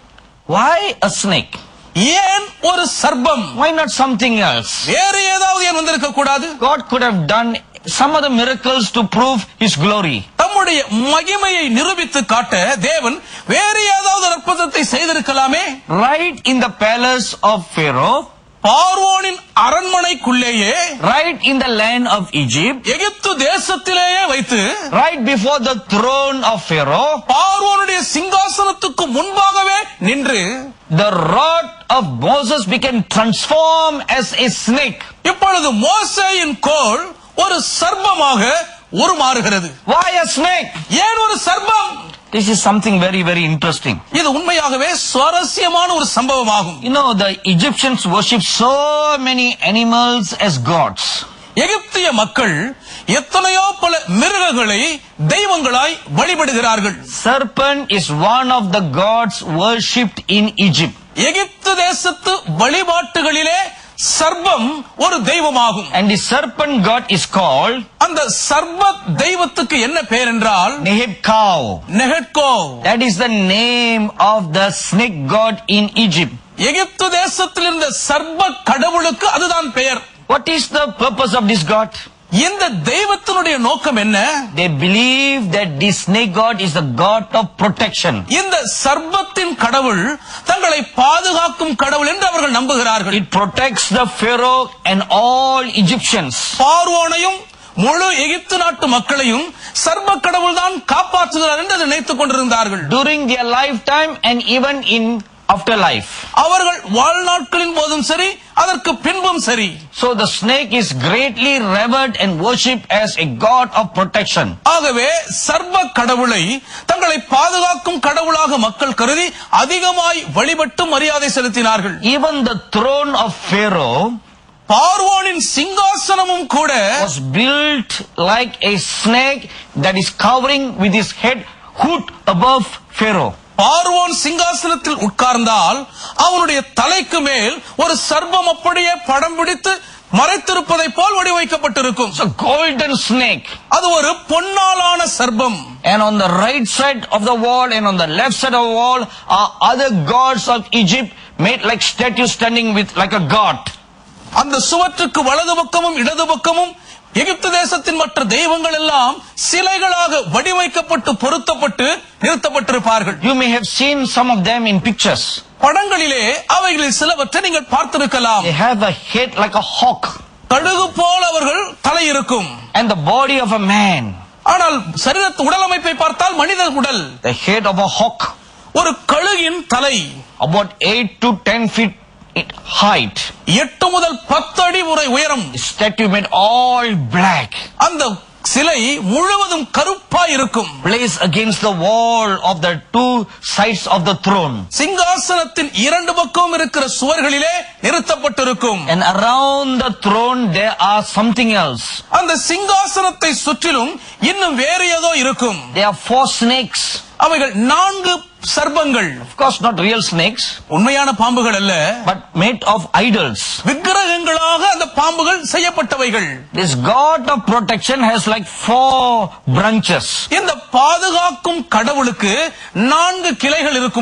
Why a snake? ஏன் ஒரு சர்ப்பம் Why not something else? வேறு ஏதாவது ஏன் வந்திருக்க கூடாது God could have done some other miracles to prove His glory. தம்முடைய மகிமையை நிரூபித்து காட்ட தேவன் வேறு ஏதாவது ஒரு அற்புதத்தை செய்திருக்கலாமே Right in the palace of Pharaoh, பார்வோனின் அரண்மனைக்குள்ளேயே right in the land of Egypt, எகிப்து தேசத்திலேயே வைத்து right before the throne of Pharaoh, பார்வோனுடைய சிங்காசனத்துக்கு முன்பாகவே நின்று the rod of Moses became transformed as a snake. இப்பொழுது மோசேயின் கோல் ஒரு சர்ப்பமாக உருமாறுகிறது Why a snake? ஏன் ஒரு சர்ப்பம் This is something very, very interesting. இது உண்மையாகவே சுவாரஸ்யமான ஒரு சம்பவமாகும் You know, the Egyptians worship so many animals as gods. எகிப்திய மக்கள் எத்தனையோ பல மிருகங்களை தெய்வங்களாய் வழிபடுகிறார்கள் Serpent is one of the gods worshipped in Egypt. எகிப்து தேசத்து வழிபாட்டுகளிலே சர்ப்பம் ஒரு தெய்வமாகும் And the serpent god is called அந்த சர்ப்ப தெய்வத்துக்கு என்ன பெயர் என்றால் Nehebkau. நெகட்கோ That is the name of the snake god in Egypt. எகிப்து தேசத்தில் இருந்த சர்ப்ப கடவுளுக்கு அதுதான் பெயர் What is the purpose of this god? இந்த தெய்வத்தினுடைய நோக்கம் என்ன They believe that this snake god is the god of protection. இந்த சர்ப்பத்தின் கடவுள் தங்களை பாதுகாக்கும் கடவுள் என்று அவர்கள் நம்புகிறார்கள் It protects the Pharaoh and all Egyptians. பார்வோனையும் முழு எகிப்து நாட்டு மக்களையும் சர்ப்ப கடவுள் தான் காப்பாற்றுகிறார் என்று அதை நினைத்துக் கொண்டிருந்தார்கள் During their lifetime and even in afterlife. அவர்கள் வாழ்நாட்களின் போதும் சரி அதற்கு பின்பும் சரி So the snake is greatly revered and worshipped as a god of protection. ஆகவே சர்வ கடவுளை தங்களை பாதுகாக்கும் கடவுளாக மக்கள் கருதி அதிகமாய் வழிபட்டு மரியாதை செலுத்தினார்கள் Even the throne of Pharaoh பார்வோனின் சிங்காசனமும் கூட was built like a snake that is covering with his head hood above Pharaoh. பார்வோன் சிங்காசனத்தில் உட்கார்ந்தால் அவனுடைய தலைக்கு மேல் ஒரு சர்வம் அப்படியே படம் பிடித்து மறைத்திருப்பதை போல் வடிவமைக்கப்பட்டிருக்கும் It's a golden snake. அது ஒரு பொன்னாலான சர்ப்பம் And on the right side of the wall and on the left side of the wall are other gods of Egypt made like statues standing with like a god. அந்த சுவற்றுக்கு வலது பக்கமும் இடது பக்கமும் எகிப்து தேசத்தின் மற்ற தெய்வங்கள் எல்லாம் சிலைகளாக வடிவமைக்கப்பட்டு பொருத்தப்பட்டு நிறுத்தப்பட்டிருப்பார்கள் You may have seen some of them in pictures. படங்களிலே அவைகளில் சிலவற்றை நீங்கள் பார்த்திருக்கலாம் They have a head like a hawk கடுகு போல் அவர்கள் தலை இருக்கும் and the body of a man. ஆனால் சரீரத்து உடல் அமைப்பை பார்த்தால் மனித உடல் The head of a hawk ஒரு கழுகின் தலை about 8 to 10 feet in height. எட்டு முதல் பத்து அடி முறை உயரம் The statue made all black. அந்த சிலை முழுவதும் கருப்பாய் இருக்கும் placed against the wall of the two sides of the throne. சிங்காசனத்தின் இரண்டு பக்கம் இருக்கிற சுவர்களிலே நிறுத்தப்பட்டிருக்கும் And around the throne there are something else. அந்த சிங்காசனத்தை சுற்றிலும் இன்னும் வேறு ஏதோ இருக்கும் There are four snakes. அவைகள் நான்கு சர்ப்பங்கள் Of course not real snakes, உண்மையான பாம்புகள் அல்ல but made of idols. விக்கிரகங்களாக அந்த பாம்புகள் செய்யப்பட்டவைகள் This god of protection has like four branches. இந்த பாதுகாக்கும் கடவுளுக்கு நான்கு கிளைகள் இருக்குமாம்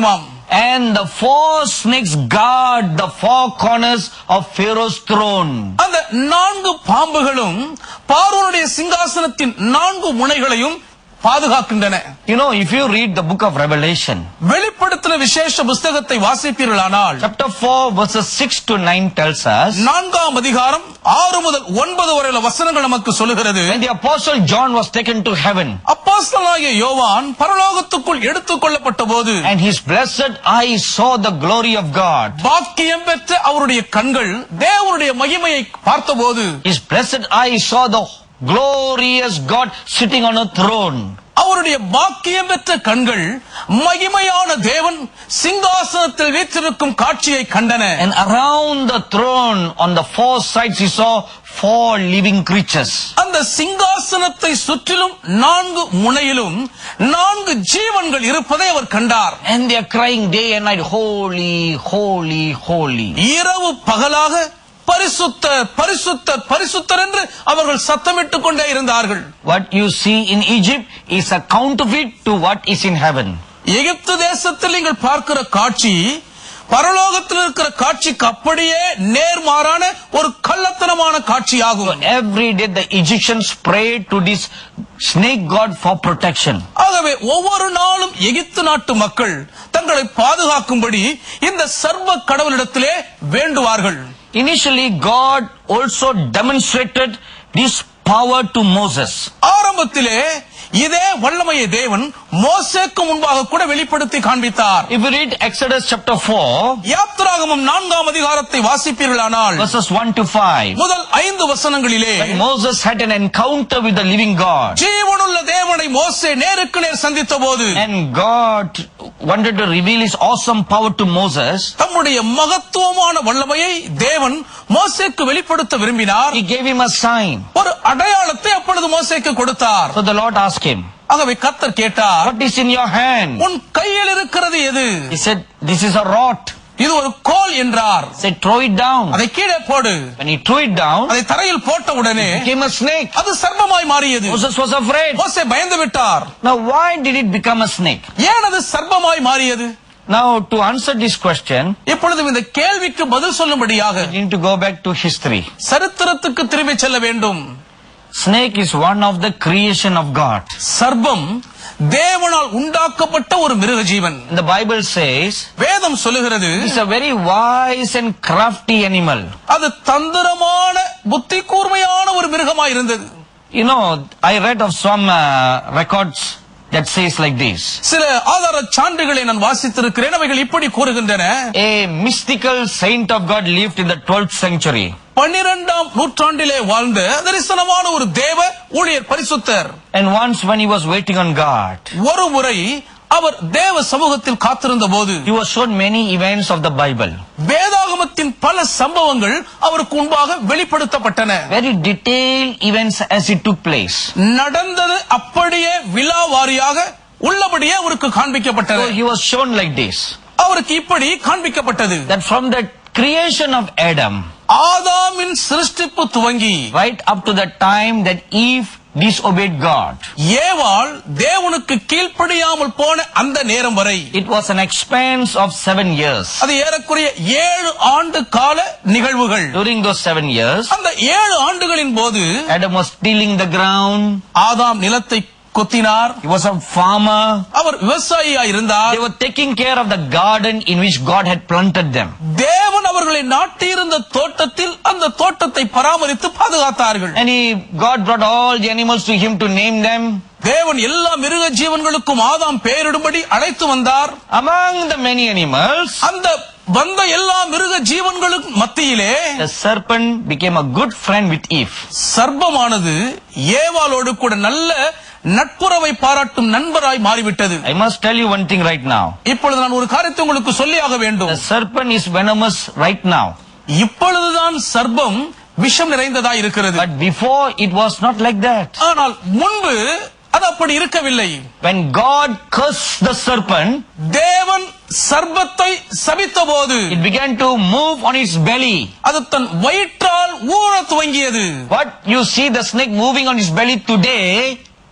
And the four snakes guard the four corners of Pharaoh's throne. அந்த நான்கு பாம்புகளும் பார்வோனுடைய சிங்காசனத்தின் நான்கு முனைகளையும் பாதுகாக்கின்றன You know, if you read the book of Revelation, வெளிப்படுத்தின விசேஷ புஸ்தகத்தை வாசிப்பீர்களானால் chapter 4 verses 6 to 9 tells us, நான்காம் அதிகாரம் ஆறு முதல் ஒன்பது வரையில வசனங்கள் நமக்கு சொல்லுகிறது when the apostle John was taken to heaven, அப்போஸ்தலனாகிய யோவான் பரலோகத்துக்குள் எடுத்துக் கொள்ளப்பட்ட போது and his blessed eyes saw the glory of God, பாக்கியம் பெற்ற அவருடைய கண்கள் தேவனுடைய மகிமையை பார்த்தபோது his blessed eyes saw the glorious God sitting on a throne. அவருடைய பாக்கியம் பெற்ற கண்கள் மகிமையான தேவன் சிங்காசனத்தில் வீற்றிருக்கும் காட்சியை கண்டன And around the throne, on the four sides, he saw four living creatures. அந்த சிங்காசனத்தை சுற்றிலும் நான்கு முனையிலும் நான்கு ஜீவன்கள் இருப்பதை அவர் கண்டார் And they are crying day and night, Holy, holy, holy. இரவு பகலாக பரிசுத்தர் பரிசுத்தர் பரிசுத்தர் என்று அவர்கள் சத்தமிட்டுக் கொண்டே இருந்தார்கள் What you see in Egypt is a counterfeit to what is in heaven. எகிப்து தேசத்தில் நீங்கள் பார்க்கிற காட்சி பரலோகத்தில் இருக்கிற காட்சிக்கு அப்படியே நேர்மாறான ஒரு கள்ளத்தனமான காட்சியாகும் Every day the Egyptians prayed to this snake god for protection. ஆகவே ஒவ்வொரு நாளும் எகிப்து நாட்டு மக்கள் தங்களை பாதுகாக்கும்படி இந்த சர்வ கடவுளிடத்திலே வேண்டுவார்கள் Initially, God also demonstrated this power to Moses. ஆரம்பத்திலே இதே வல்லமையை தேவன் மோசேக்கு முன்பாக கூட வெளிப்படுத்தி காண்பித்தார் If you read Exodus chapter 4, யாத்ராகமம் நான்காம் அதிகாரத்தை வாசிப்பீர்களானால் verses 1 to 5, முதல் ஐந்து வசனங்களிலே when Moses had an encounter with the living God, ஜீவனுள்ள தேவனை மோசே நேருக்கு நேர் சந்தித்த போது and God wanted to reveal his awesome power to Moses, தம்முடைய மகத்துவமான வல்லமையை தேவன் மோசேக்கு வெளிப்படுத்த விரும்பினார் he gave him a sign. ஒரு அடையாளத்தை அப்பொழுது மோசேக்கு கொடுத்தார் So the Lord asked him, ஆகவே கத்தர் கேட்டார் What is in your hand? உன் கையில் இருக்கிறது எது He said, This is a rod. இது ஒரு கோல் என்றார் He said, Throw it down. அதை கீழே போடு When he threw it down, அதை தரையில் போட்ட உடனே it became a snake. அது சர்ப்பமாய் மாறியது Moses was afraid. மோசே பயந்து விட்டார் Now, why did it become a snake? ஏன் அது சர்ப்பமாய் மாறியது Now, to answer this question, இப்பொழுது இந்த கேள்விக்கு பதில் சொல்லும்படியாக we need to go back to history. சரித்திரத்துக்கு திரும்பி செல்ல வேண்டும் Snake is one of the creation of God. சர்ப்பம் தேவனால் உண்டாக்கப்பட்ட ஒரு மிருக ஜீவன் The Bible says வேதம் சொல்லுகிறது it's a very wise and crafty animal. அது தந்திரமான புத்தி கூர்மையான ஒரு மிருகமாய் இருந்தது You know, I read of some uh, records that says like this. சில ஆதார சான்றுகளை நான் வாசித்திருக்கிறேன் அவைகள் இப்படி கூறுகின்றன A mystical saint of God lived in the 12th century. பன்னிரெண்டாம் நூற்றாண்டிலே வாழ்ந்த தரிசனமான ஒரு தேவ ஊழியர் பரிசுத்தர் And once when he was waiting on God, ஒரு முறை அவர் தேவ சமூகத்தில் காத்திருந்த போது he was shown many events of the Bible. வேதாகமத்தின் பல சம்பவங்கள் அவருக்கு முன்பாக வெளிப்படுத்தப்பட்டன Very detailed events as it took place. நடந்தது அப்படியே விழா வாரியாக உள்ளபடியே அவருக்கு காண்பிக்கப்பட்டது So he was shown like this. அவருக்கு இப்படி காண்பிக்கப்பட்டது That from the creation of Adam, ஆதாமின் சிருஷ்டிப்பு துவங்கி right up to the time that Eve disobeyed God, ஏவாள் தேவனுக்கு கீழ்ப்படியாமல் போன அந்த நேரம் வரை it was an expanse of seven years. அது ஏறக்குறைய ஏழு ஆண்டு கால நிகழ்வுகள் During those seven years, அந்த ஏழு ஆண்டுகளின் போது Adam was tilling the ground. ஆதாம் நிலத்தை கொத்தினார் He was a farmer. அவர் விவசாயியா இருந்தார் They were taking care of the garden in which God had planted them. தேவன் அவர்களை நாட்டியிருந்த தோட்டத்தில் அந்த தோட்டத்தை பராமரித்து பாதுகாத்தார்கள் And he, God brought all the animals to him to name them. தேவன் எல்லா மிருக ஜீவன்களுக்கும் ஆதாம் பெயரிடும்படி அழைத்து வந்தார் Among the many animals, அந்த வந்த எல்லா மிருக ஜீவன்களுக்கு மத்தியிலே the serpent became a good friend with Eve. சர்ப்பமானது ஏவாளோடு கூட நல்ல நட்புறவை பாராட்டும் நண்பராய் மாறிவிட்டது I must tell you one thing right now. இப்பொழுது நான் ஒரு காரியத்தை உங்களுக்கு சொல்லியாக வேண்டும் The serpent is venomous right now. இப்பொழுதுதான் சர்ப்பம் விஷம் நிறைந்ததா இருக்கிறது But before it was not like that. ஆனால் முன்பு அது அப்படி இருக்கவில்லை When God cursed the serpent, தேவன் சர்ப்பத்தை சபித்த போது it began to move on its belly. அது தன் வயிற்றால் ஊற துவங்கியது What you see the snake moving on its belly today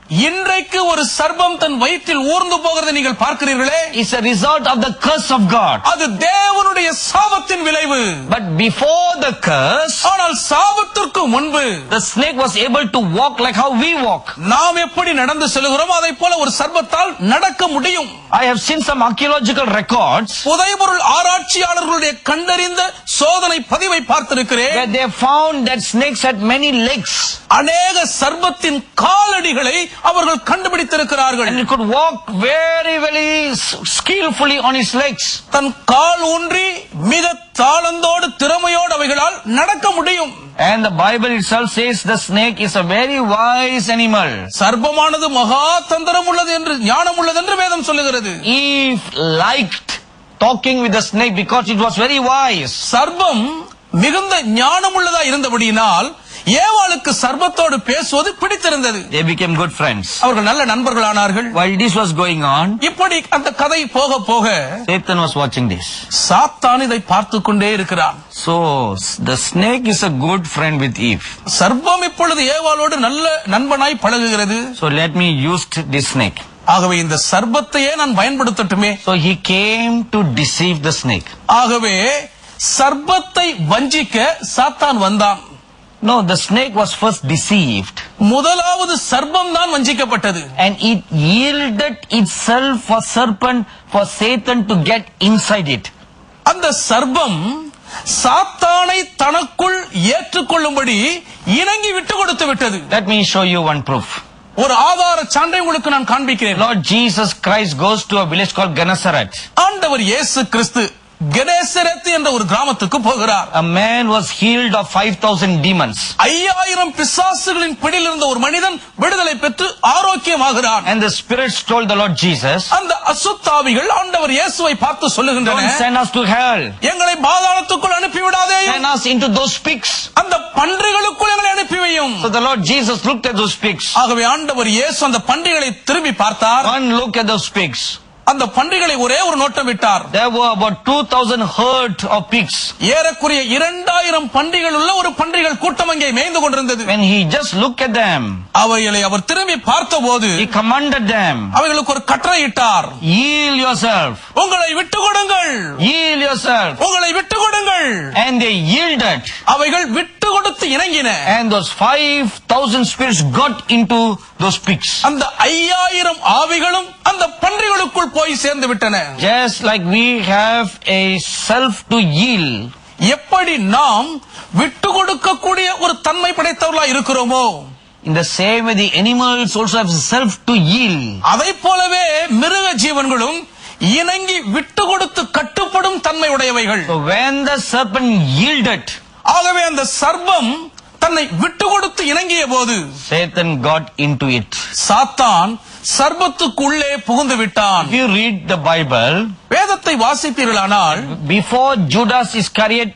இன்றைக்கு ஒரு சர்ப்பம் தன் வயிற்றில் ஊர்ந்து போகிறதை நீங்கள் பார்க்கிறீர்களே It's a result of the curse of God. அது தேவனுடைய சாபத்தின் விளைவு But before the curse, ஆனால் சாபத்திற்கு முன்பு the snake was able to walk like how we walk. நாம் எப்படி நடந்து செல்கிறோம் அதை போல ஒரு சர்ப்பத்தால் நடக்க முடியும் I have seen some archaeological records புதைபொருள் ஆராய்ச்சியாளர்களுடைய கண்டறிந்த சோதனை பதிவை பார்த்திருக்கிறேன் where they found that snakes had many legs அநேக சர்ப்பத்தின் காலடிகளை அவர்கள் கண்டுபிடித்திருக்கிறார்கள் and it could walk very, very s- skillfully on its legs. தன் கால் ஊன்றி மிக தாளந்தோடு திறமையோடு அவைகளால் நடக்க முடியும் And the Bible itself says the snake is a very wise animal. சர்ப்பமானது மகா தந்திரம் உள்ளது என்று ஞானம் உள்ளது என்று வேதம் சொல்லுகிறது Eve liked talking with the snake because it was very wise. சர்ப்பம் மிகுந்த ஞானம் உள்ளதா இருந்தபடியினால் ஏவாளுக்கு சர்ப்பத்தோடு பேசுவது பிடித்திருந்தது They became good friends. அவர்கள் நல்ல நண்பர்களானார்கள் While this was going on, இப்படி அந்த கதை போக போக Satan was watching this. சாத்தான் இதை பார்த்து கொண்டே இருக்கிறான் So s- the snake is a good friend with Eve. சர்ப்பம் இப்பொழுது ஏவாளோடு நல்ல நண்பனாய் பழகுகிறது So let me use this snake. ஆகவே இந்த சர்ப்பத்தையே நான் பயன்படுத்தட்டுமே So he came to deceive the snake. ஆகவே சர்ப்பத்தை வஞ்சிக்க சாத்தான் வந்தான் No, the snake was first deceived முதலாவது சர்ப்பம் தான் வஞ்சிக்கப்பட்டது and it yielded itself for serpent for Satan to get inside it. அந்த சர்ப்பம் சாத்தானை தனக்குள் ஏற்றுக்கொள்ளும்படி இணங்கி விட்டு கொடுத்து விட்டது Let me show you one proof. ஒரு ஆதார சான்றை உங்களுக்கு நான் காண்பிக்கிறேன் Lord Jesus Christ goes to a village called Gennesaret. ஆண்டவர் இயேசு கிறிஸ்து கெனேசரத் என்ற ஒரு கிராமத்துக்கு போகிறார் A man was healed of 5,000 demons. ஐயாயிரம் பிசாசுகளின் பிடியில் இருந்த ஒரு மனிதன் விடுதலை பெற்று ஆரோக்கியமாகிறான் And the spirits told the Lord Jesus, அந்த அசுத்தாவிகள் ஆண்டவர் இயேசுவை பார்த்து சொல்லுகின்றன Don't send us to hell. எங்களை பாதாளத்துக்குள் அனுப்பிவிடாதே Send us into those pigs. அந்த பன்றிகளுக்குள் எங்களை அனுப்பி வையும் So the Lord Jesus looked at those pigs. ஆகவே ஆண்டவர் இயேசு அந்த பன்றிகளை திரும்பி பார்த்தார் One look at those pigs. அந்த பன்றிகளை ஒரே ஒரு நோட்டம் விட்டார் There were about 2,000 herd of pigs. ஏறக்குறைய இரண்டாயிரம் பன்றிகள் உள்ள ஒரு பன்றிகள் கூட்டம் அங்கே மேய்ந்து கொண்டிருந்தது When he just looked at them, அவைகளை அவர் திரும்பி பார்த்தபோது he commanded them, அவைகளுக்கு ஒரு கட்டளையிட்டார் yield yourself, உங்களை விட்டு கொடுங்கள் yield yourself. உங்களை விட்டு கொடுங்கள் And they yielded. அவைகள் விட்டு கொடுத்து இணங்கின And those 5,000 spirits got into those pigs. அந்த ஐயாயிரம் ஆவிகளும் அந்த பன்றிகளுக்குள் போய் சேர்ந்து விட்டன Just like we have a self to yield, எப்படி நாம் விட்டு கொடுக்கக்கூடிய ஒரு தன்மை படைத்தவர்களா இருக்கிறோமோ in the same way the animals also have self to yield. அதை போலவே மிருக ஜீவன்களும் இணங்கி விட்டு கொடுத்து கட்டுப்படும் தன்மை உடையவைகள் So when the serpent yielded, ஆகவே அந்த சர்ப்பம் தன்னை விட்டு கொடுத்து இணங்கிய போது Satan got into it. சாத்தான் சர்ப்பத்துக்குள்ளே புகுந்து விட்டான் If you read the Bible, வேதத்தை வாசிப்பீர்களானால் before Judas Iscariot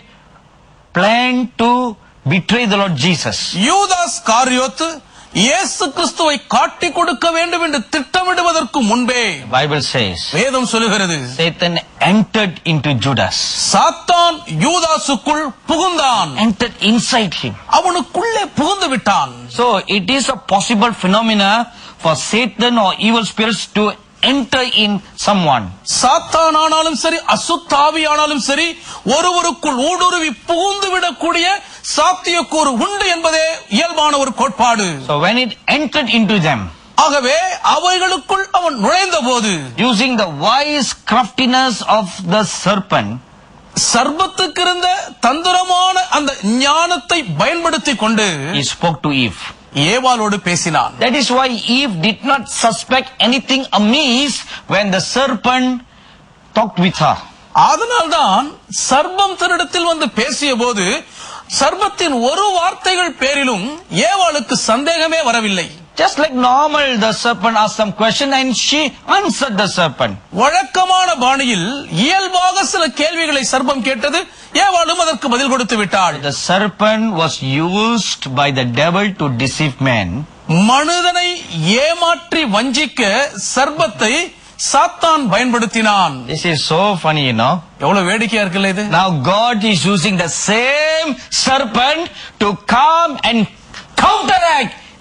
planned to betray the Lord Jesus, யூதாஸ் காரியோத்து இயேசு கிறிஸ்துவை காட்டிக் கொடுக்க வேண்டும் என்று திட்டமிடுவதற்கு முன்பே Bible says, வேதம் சொல்லுகிறது Satan entered into Judas, சாத்தான் யூதாசுக்குள் புகுந்தான் entered inside him. அவனுக்குள்ளே புகுந்து விட்டான் So it is a possible phenomena for Satan or evil spirits to enter in someone. சாத்தான் ஆனாலும் சரி அசுத்தாவியானாலும் சரி ஒருவருக்குள் ஊடுருவி புகுந்து விடக்கூடிய சாத்தியக்கூறு உண்டு என்பதே இயல்பான ஒரு கோட்பாடு So when it entered into them, ஆகவே அவைகளுக்குள் அவன் நுழைந்த போது using the wise craftiness of the serpent, சர்பத்துக்கு இருந்த தந்திரமான அந்த ஞானத்தை பயன்படுத்தி கொண்டு he spoke to Eve. ஏவாளோடு பேசினான் That is why Eve did not suspect anything amiss when the serpent talked with her. அதனால்தான் சர்பம் தன்னிடத்தில் வந்து பேசிய போது சர்பத்தின் ஒரு வார்த்தைகள் பேரிலும் ஏவாளுக்கு சந்தேகமே வரவில்லை Just like normal, the serpent asked some question and she answered the serpent. வழக்கமான பாணியில் இயல்பாக சில கேள்விகளை சர்பம் கேட்டது ஏவாளும் அதற்கு பதில் கொடுத்து விட்டாள் The serpent was used by the devil to deceive men. மனிதனை ஏமாற்றி வஞ்சிக்க சர்பத்தை சாத்தான் பயன்படுத்தினான் This is so funny, you know. எவ்வளவு வேடிக்கையா இருக்குல்ல இது Now God is using the same serpent to come and counteract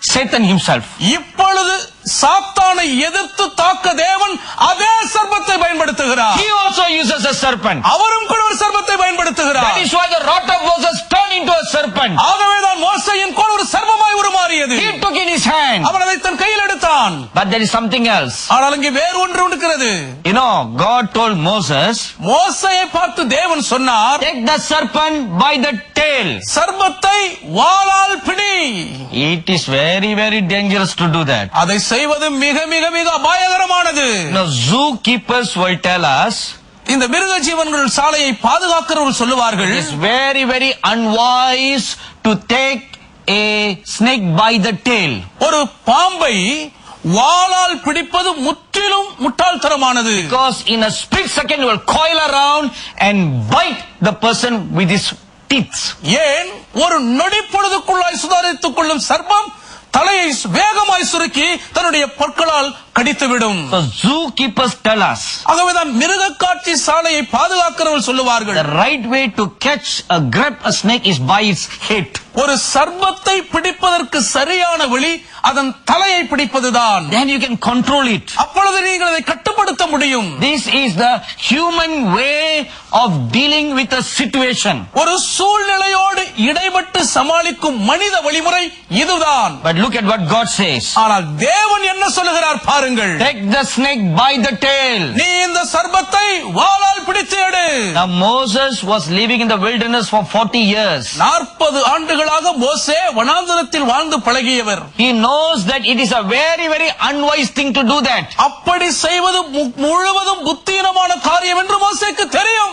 Satan himself. இப்பொழுது சாத்தானை எதிர்த்து தாக்க தேவன் அதே சர்ப்பத்தை பயன்படுத்துகிறார் He also uses a serpent. அவரும் கூட ஒரு சர்ப்பத்தை பயன்படுத்துகிறார் That is why the rod of Moses turned into a serpent. ஆகவேதான் மோசையின் கோல் ஒரு சர்ப்பமாய் உருமாறியது He took in his hand. அவன் அதை தன் கையில் எடுத்தான் But there is something else. ஆனால் அங்கே வேறு ஒன்று இருக்கிறது You know, God told Moses, மோசையை பார்த்து தேவன் சொன்னார் take the serpent by the tail. சர்ப்பத்தை வாளால் பிடி It is very, very dangerous to do that. அதை செய்வது மிக மிக மிக அபாயகரமானது Now, zookeepers will tell us இந்த மிருக ஜீவன்கள் சாலையை பாதுகாக்கிறவர்கள் சொல்லுவார்கள் it is very, very unwise to take a snake by the tail. ஒரு பாம்பை வாளால் பிடிப்பது முற்றிலும் முட்டாள்தனமானது Because in a split second, you will coil around and bite the person with his teeth. ஏன் ஒரு நொடி பொழுதுக்குள்ளாய் சுதாரித்துக் கொள்ளும் சர்ப்பம் தலையை வேகமாய் சுருக்கி தன்னுடைய பற்களால் கடித்துவிடும் So, zookeepers tell us ஆகவேதான் மிருக காட்சி சாலையை பாதுகாக்கிறவர்கள் சொல்லுவார்கள் the right way to catch a grab a snake is by its head. ஒரு சர்ப்பத்தை பிடிப்பதற்கு சரியான வழி அதன் தலையை பிடிப்பதுதான் Then you can control it. அப்பொழுது நீங்கள் அதை கட்டுப்படுத்த முடியும் This is the human way of dealing with a situation. ஒரு சூழ்நிலையோடு இடைப்பட்டு சமாளிக்கும் மனித வழிமுறை இதுதான் But look at what God says. ஆனால் தேவன் என்ன சொல்லுகிறார் பாருங்கள் Take the snake by the tail. நீ இந்த சர்ப்பத்தை வாளால் பிடித்து எடு Now Moses was living in the wilderness for 40 years. நாற்பது ஆண்டுகளாக மோசே வனாந்தரத்தில் வாழ்ந்து பழகியவர் He knows that it is a very, very unwise thing to do that. அப்படி செய்வது மு- முழுவதும் புத்தீனமான காரியம் என்று மோசேக்கு தெரியும்